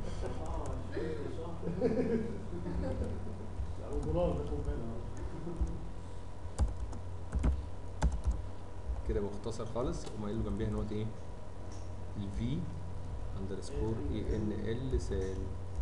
لا ودولار ده خد بالك كده مختصر خالص وما قايل له جنبيها نوت ايه الفي اندرسكور اي ان ال سال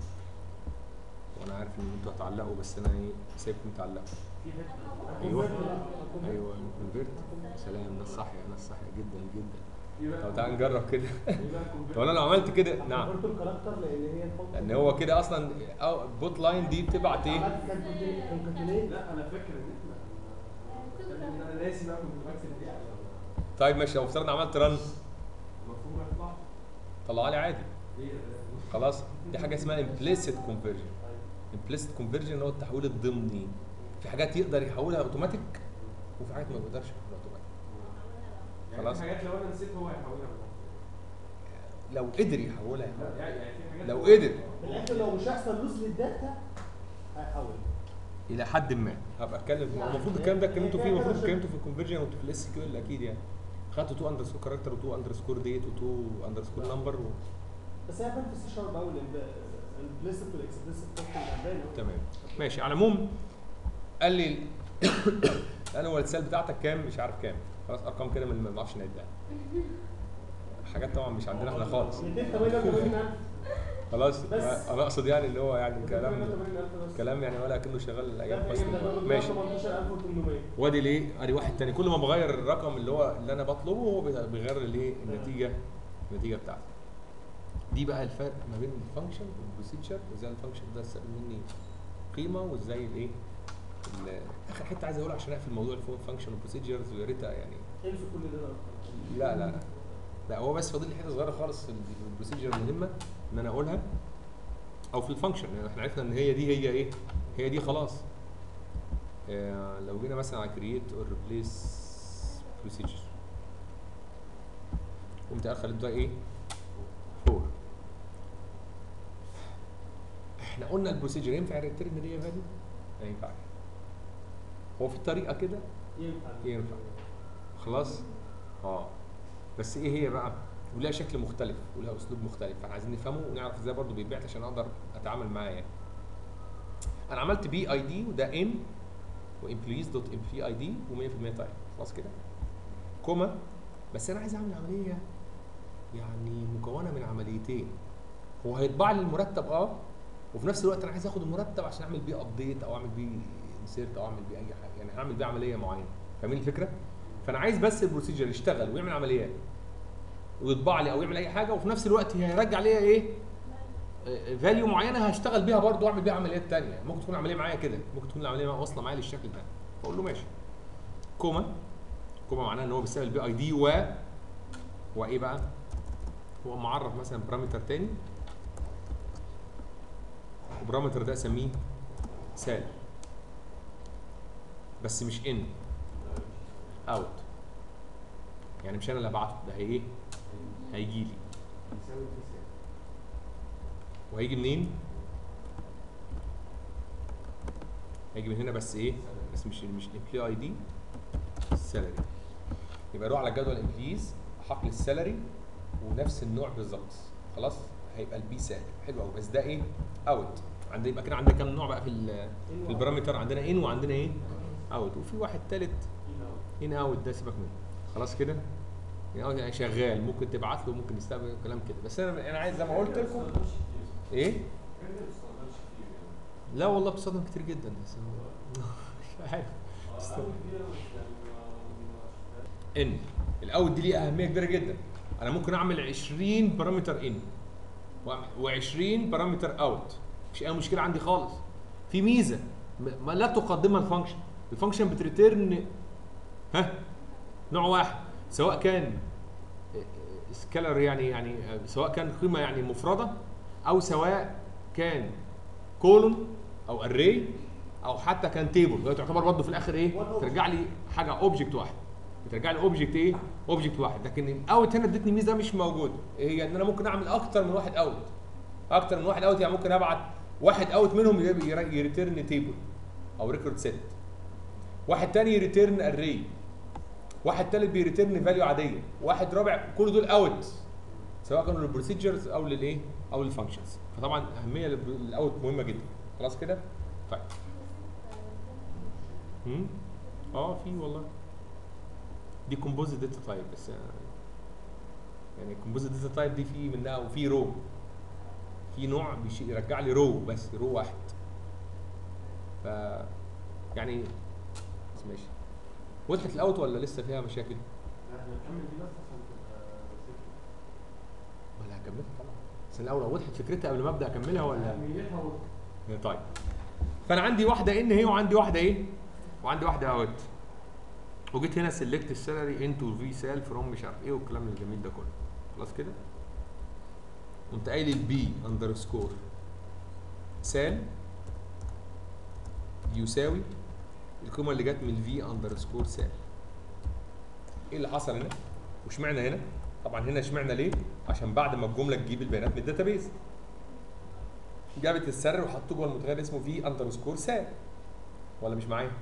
وانا عارف ان انتوا هتعلقوا بس انا ايه سايبكم تعلقوا في حته أيوة. هكونفرت بقى، هكونفرت. ايوه كونفيرت سلام ناس صاحيه ناس صاحيه جدا جدا ايه بقى طب تعال نجرب كده ايه بقى الكونفيرت؟ طب انا لو عملت كده نعم هكونفرت الكاركتر لان هي الفانكشن لان هو كده اصلا أو بوت لاين دي بتبعت ايه عملت كونكاتينيت لا انا فاكر ان احنا ان انا ناسي بقى كنت بكتب دي عشان طيب ماشي لو افترضنا عملت رن المفروض ما يطلعش طلع لي عادي ليه خلاص دي حاجه اسمها implicit conversion implicit conversion اللي هو التحويل الضمني في حاجات يقدر يحولها اوتوماتيك وفي حاجات ما يقدرش يحولها اوتوماتيك يعني خلاص. في حاجات لو انا نسيت هو هيحولها بنفسه. لو قدر يحولها لا، يحولها. يعني يعني في حاجات لو هو- قدر في الاخر لو مش هيحصل لوز للداتا هيحول الى حد ما هبقى اتكلم المفروض الكلام ده اتكلمتوا فيه المفروض اتكلمتوا في الكونفرجن وانتوا في الاس كيو ال اكيد يعني خدتوا 2 اندرسكور كاركتر و2 اندرسكور ديت و2 اندرسكور نمبر بس هي بان في السي شارب قوي الامبليسيت والاكسبليسيت فانكشن تمام ماشي على العموم قال لي الانوال سيل بتاعتك كام مش عارف كام خلاص ارقام كده من ما نعرفش نعدها حاجات طبعا مش عندنا احنا خالص 288000 خلاص بس. انا اقصد يعني اللي هو يعني كلام 288000 بس كلام يعني ولا كأنه شغال ده ايام في فصل ده ماشي 18800 وادي ليه ادي واحد تاني كل ما بغير الرقم اللي هو اللي انا بطلبه هو بيغير لي ايه النتيجه النتيجه بتاعتي دي بقى الفرق ما بين الفانكشن والبروسيجر وازاي الفانكشن ده استقبل مني قيمه وازاي الايه ال- اخر حته عايز اقولها عشان اقفل موضوع الفانكشن والبروسيجرز ويا ريتها يعني انسوا كل ده لا لا لا لا هو بس فاضل لي حته صغيره خالص في البروسيجر المهمه ان انا اقولها او في الفانكشن يعني احنا عرفنا ان هي دي هي ايه هي دي خلاص آه لو جينا مثلا على كرييت اور ريبليس بروسيجر قمت قال خليت ده ايه فور احنا قلنا البروسيجر ينفع الريتيرن دي فاليو ما ينفعش هو في طريقه كده ينفع ينفع. خلاص اه بس ايه هي بقى ولها شكل مختلف ولها اسلوب مختلف فاحنا عايزين نفهمه ونعرف ازاي برضه بيتبعت عشان اقدر اتعامل معاه يعني انا عملت بي اي دي وده ان وامبلويز دوت امبلوي اي دي و100% تايم خلاص كده كوما بس انا عايز اعمل عمليه يعني مكونه من عمليتين هو هيطبع لي المرتب اه وفي نفس الوقت انا عايز اخد المرتب عشان اعمل بيه ابديت او اعمل بيه انسيرت او اعمل بيه اي حاجه يعني هعمل بيه عمليه معينه فاهمين الفكره؟ فانا عايز بس البروسيجر يشتغل ويعمل عمليات ويطبع لي او يعمل اي حاجه وفي نفس الوقت هيرجع ليا ايه؟ فاليو معينه هشتغل بيها برضه واعمل بيها عمليات تانية ممكن تكون العمليه معايا كده ممكن تكون العمليه واصله معايا للشكل ده فاقول له ماشي كوما كوما معناها ان هو بيستقبل بي اي دي و وايه بقى؟ هو معرف مثلا بارامتر تاني وبارامتر ده اسميه سال بس مش ان اوت يعني مش انا اللي هبعته ده هي ايه هيجي لي يساوي في سالب وهيجي منين هيجي من هنا بس ايه بس مش مش الامبلوي اي دي السالري يبقى اروح على جدول الامبليز حقل السالري ونفس النوع بالظبط خلاص هيبقى البي سالري حلو قوي بس ده ايه اوت عندنا يبقى كده عندنا كام نوع بقى في ال- في البارامتر عندنا ان وعندنا ايه اوت وفي واحد ثالث ان اوت ده سيبك منه خلاص كده ان اوت يعني شغال ممكن تبعت له ممكن يستقبل كلام كده بس انا انا عايز زي ما قلت لكم ايه لا والله بستخدم كتير جدا بس مش عارف ان الاوت دي ليه اهميه كبيره جدا انا ممكن اعمل 20 بارامتر ان و20 بارامتر اوت مش اي مشكله عندي خالص في ميزه م- ما لا تقدمها الفانكشن الفانكشن بتريتيرن ها نوع واحد سواء كان سكالر يعني يعني سواء كان قيمه يعني مفرده او سواء كان كولون او اري او حتى كان تيبل هي تعتبر برضه في الاخر ايه ترجع لي حاجه اوبجكت واحد بترجع لي اوبجكت ايه اوبجكت واحد لكن الاوت هنا ادتني ميزه مش موجوده إيه هي ان انا ممكن اعمل اكتر من واحد اوت اكتر من واحد اوت يعني ممكن ابعت واحد اوت منهم يريتيرن تيبل او ريكورد سيت واحد تاني يريتيرن اري واحد تالت بيريتيرن فاليو عاديه واحد رابع كل دول اوت سواء كانوا للبروسيجرز او للايه او للفانكشنز فطبعا اهميه للاوت مهمه جدا خلاص كده طيب هم؟ اه في والله دي كومبوزيت داتا تايب بس آه، يعني كومبوزيت داتا تايب دي في منها وفي رو في نوع بيشي- يرجع لي رو بس رو واحد ف يعني بس ماشي وضحت الاوت ولا لسه فيها مشاكل؟ احنا نكمل دي بس عشان تبقى سكة. ولا هكملها طبعا بس الاول وضحت فكرتها قبل ما ابدا اكملها ولا أهميتها و- طيب فانا عندي واحده ان هي وعندي واحده ايه وعندي واحده اوت وجيت هنا سيلكت السالري انتو في سال فروم مش عارف ايه والكلام الجميل ده كله خلاص كده قمت قايل البي اندرسكور سال يساوي القيمه اللي جت من الفي اندرسكور سال ايه اللي حصل هنا واشمعنى هنا طبعا هنا اشمعنى ليه عشان بعد ما الجمله تجيب البيانات من الداتابيز جابت السر وحطوه جوه المتغير اسمه في اندرسكور سال ولا مش معايا؟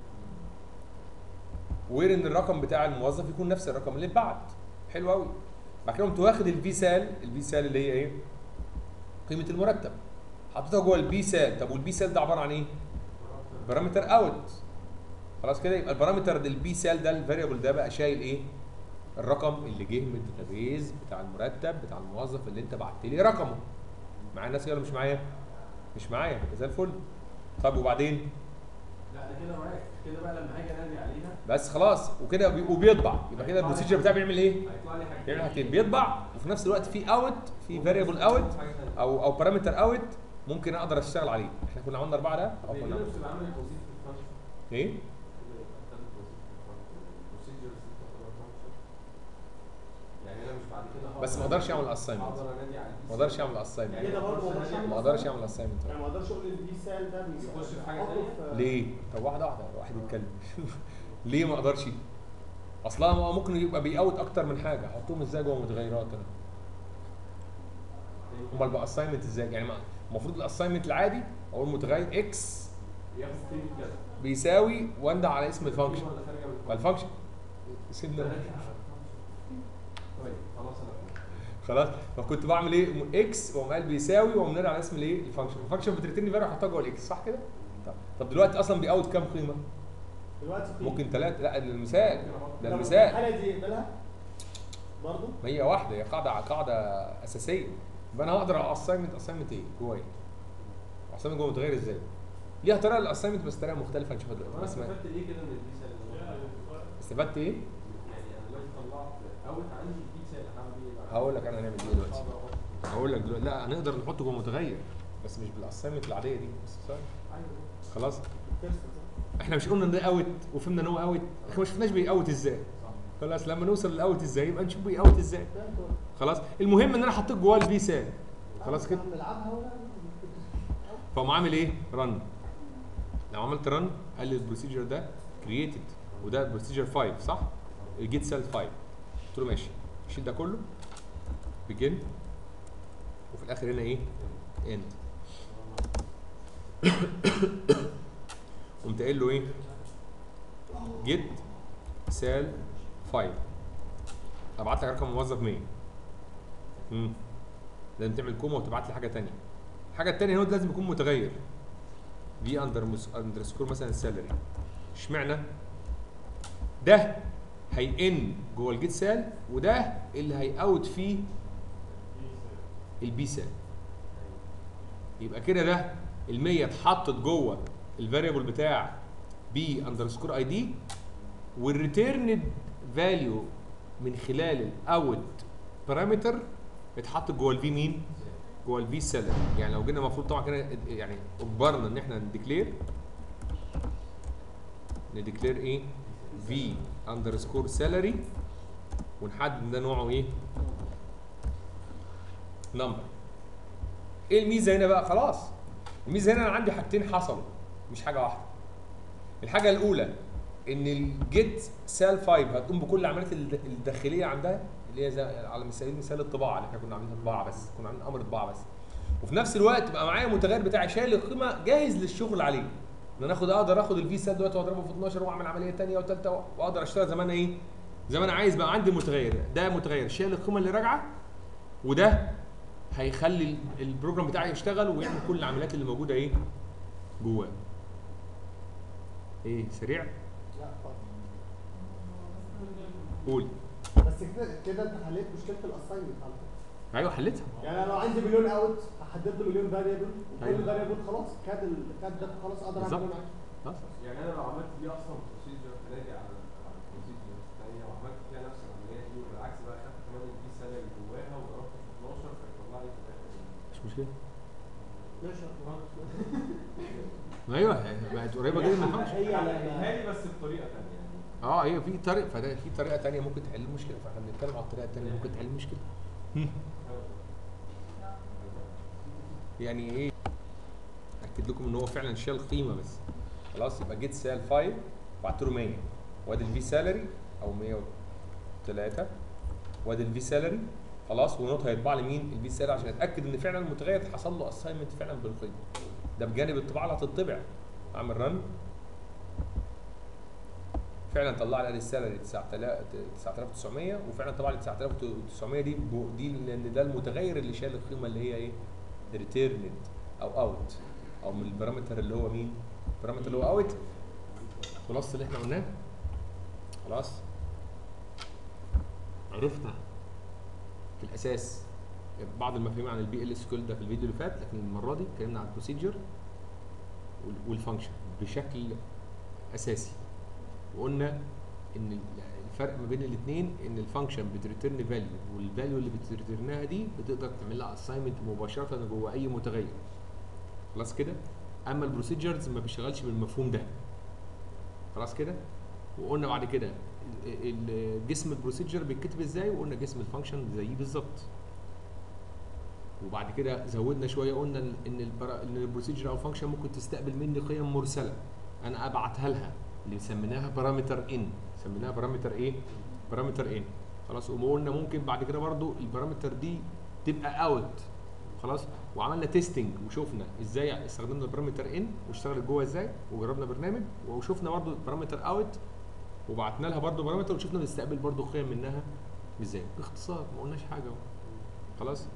وير ان الرقم بتاع الموظف يكون نفس الرقم اللي اتبعت حلو قوي بعد كده قمت واخد الفي سال الفي سال اللي هي ايه؟ قيمه المرتب حطيتها جوه البي سال طب والبي سال ده عباره عن ايه؟ بارامتر اوت خلاص كده يبقى البارامتر البي سال ده الفاريبل ده بقى شايل ايه؟ الرقم اللي جه من الداتابيز بتاع المرتب بتاع الموظف اللي انت بعت لي رقمه معايا الناس ولا مش معايا؟ مش معايا يبقى زي الفل طب وبعدين لا ده كده معاك كده بقى لما هاجي انادي عليها بس خلاص وكده بي- وبيطبع يبقى كده البروسيجر بتاعي بيعمل ايه؟ هيطلع لي حاجتين بيعمل حاجتين بيطبع وفي نفس الوقت في اوت في فاريبل اوت حاجة تانية. او او بارامتر اوت ممكن اقدر اشتغل عليه احنا كنا عملنا اربعه ده او هي كنا كده عملنا مش تبقى عامل توظيف في الفانكشن ايه؟ كده يبقى بتعمل توظيف في الفانكشن البروسيجرز دي تعتبر فانكشن يعني انا مش بعد كده هقدر- بس ما اقدرش اعمل اساينمنت هقدر انادي على ما اقدرش اعمل اساينمنت كده برضه ما اقدرش ما اعمل اقدرش اعمل اساينمنت يعني ما اقدرش اقول البي سال ده بي- يخش في حاجة أحطه تانية؟ في- ليه؟ طب واحده واحده واحد يتكلم ليه ما اقدرش؟ اصلا هو ممكن يبقى بيأوت اكتر من حاجه احطهم ازاي جوه متغيرات انا امال بقى اساينمنت ازاي؟ يعني ما- المفروض الاساينمنت العادي اقول متغير اكس ياخد قيمه كذا بيساوي واندع على اسم الفانكشن قيمة ولا خارجة من الفانكشن؟ فالفانكشن سيبنا طيب خلاص انا فهمت. خلاص فكنت بعمل ايه اكس واقوم قال بيساوي واقوم نادي على اسم الايه الفانكشن الفانكشن بتريتني فاليو احطها جوه الاكس صح كده طب طب دلوقتي اصلا بيأوت كام قيمه دلوقتي في ممكن ثلاثه لا ده المثال ده طب المثال الحاله دي يقبلها برضه ما هي واحده هي قاعده قاعده اساسيه يبقى انا هقدر اساينمنت اساينمنت ايه جوه ايه اساينمنت جوه متغير ازاي ليها طريقه للاساينمنت بس طريقه مختلفه هنشوفها طب دلوقتي انا بس ما- استفدت ايه كده من البي سال استفدت ايه يعني انا دلوقتي طلعت اوت عندي البي سال هعمل ايه بقى؟ هقول لك انا هنعمل ايه دلوقتي أقدر أحط- هقول لك دلوقتي لا هنقدر نحطه جوه متغير بس مش بالاساينمنت العاديه دي بس sorry. ايوه خلاص فيرست احنا مش قلنا ان ده اوت وفهمنا ان هو اوت احنا ما شفناش بيأوت ازاي صح خلاص لما نوصل للاوت ازاي يبقى نشوف بيأوت ازاي خلاص المهم ان انا حطيت جواه الفي سال خلاص كده نلعبها ولا فقوم عامل ايه رن لو عملت رن قال لي البروسيجر ده كرييتد وده بروسيجر 5 صح جيت سيل 5 قلت له ماشي شيل ده كله بيجن وفي الاخر هنا ايه اند قمت قايل له ايه جيت سال فايل ابعت لك رقم موظف 100 امم لازم تعمل كوما وتبعت لي حاجه تانية الحاجه التانية هو لازم يكون متغير في اندر اندرسكور مثلا السالري اشمعنى ده هيئن جوه الجيت سال وده اللي هيأوت فيه البي سال يبقى كده ده ال 100 اتحطت جوه الفاريبل بتاع بي اندرسكور اي دي والريتيرند فاليو من خلال الاوت بارامتر اتحط جوه الفي مين؟ جوه الفي سيلر يعني لو جينا المفروض طبعا كده يعني اجبرنا ان احنا نديكلير نديكلير ايه؟ في اندرسكور سالري ونحدد ده نوعه ايه؟ نمبر ايه الميزه هنا بقى خلاص الميزه هنا انا عندي حاجتين حصلوا مش حاجه واحده الحاجه الاولى ان الجيت سال 5 هتقوم بكل العمليات الد- الداخليه عندها اللي هي زي على سبيل المثال الطباعه اللي احنا كنا عاملينها طباعه بس كنا عاملين امر طباعه بس وفي نفس الوقت بقى معايا المتغير بتاعي شايل القيمه جاهز للشغل عليه ان انا اخد اقدر اخد الفي سال دلوقتي واضربه في 12 واعمل عمليه ثانيه وثالثه واقدر اشتغل زي ما انا ايه زي ما انا عايز بقى عندي متغير ده متغير شايل القيمه اللي راجعه وده هيخلي ال- البروجرام بتاعي يشتغل ويعمل كل العمليات اللي موجوده ايه جواه ايه سريع لا خالص. قول بس كده كده انت حليت مشكله الاساينمنت على فكره ايوه حلتها يعني انا لو عندي مليون اوت هحدد له مليون فاريبل وكل أيوة. فاريبل خلاص كاد ال- كاد ده خلاص اقدر اعمل بالظبط. اللي انا عايزه خلاص يعني انا لو عملت دي اصلا بروسيجر راجع على على البروسيجر الثانيه وعملت فيها نفس العمليه دي وبالعكس بقى خدت كمان البي سالري اللي جواها وضربت في 12 فيطلع لي في الاخر مش مشكله ماشي يا أخوان. ما ايوه بقت قريبه جدا من الفانكشن هي على هي بس بطريقه ثانيه يعني اه ايوه في طريقه فده في طريقه ثانيه ممكن تحل المشكله فاحنا بنتكلم على الطريقه الثانيه ممكن تحل المشكله يعني ايه اكد لكم ان هو فعلا شال قيمه بس خلاص يبقى جيت سال 5 وبعت له 100 وادي الفي سالري او 103 وادي الفي سالري خلاص ونوت هيطبع لي مين الفي سالري عشان اتاكد ان فعلا المتغير حصل له اساينمنت فعلا بالقيمه ده بجانب الطباعه اللي هتطبع اعمل رن فعلا طلع لي السالري 9000 9900 وفعلا طلع لي 9900 دي بو- دي لان ده المتغير اللي شال القيمه اللي هي ايه ريتيرند او اوت او من البارامتر اللي هو مين البارامتر اللي هو اوت خلاص اللي احنا قلناه خلاص عرفنا في الاساس بعض المفاهيم عن البي ال سكول ده في الفيديو اللي فات لكن المره دي اتكلمنا عن البروسيجر والفانكشن بشكل اساسي وقلنا ان ال- الفرق ما بين الاثنين ان الفانكشن بتريتيرن فاليو والفاليو اللي بتريتيرنها دي بتقدر تعمل لها اساينمنت مباشره جوه اي متغير خلاص كده اما البروسيجرز ما بيشتغلش بالمفهوم ده خلاص كده وقلنا بعد كده ال- ال- جسم البروسيجر بيتكتب ازاي وقلنا جسم الفانكشن زيه بالظبط وبعد كده زودنا شويه قلنا ال- ان البرا... ان البروسيجر او الفانكشن ممكن تستقبل مني قيم مرسله انا ابعتها لها اللي سميناها بارامتر ان سميناها بارامتر ايه بارامتر ان خلاص وقلنا ممكن بعد كده برضو البارامتر دي تبقى اوت خلاص وعملنا تيستنج وشفنا ازاي استخدمنا البارامتر ان واشتغلت جوه ازاي وجربنا برنامج وشفنا برضو البارامتر اوت وبعتنا لها برضو بارامتر وشفنا بنستقبل برضو قيم منها ازاي باختصار ما قلناش حاجه اهو خلاص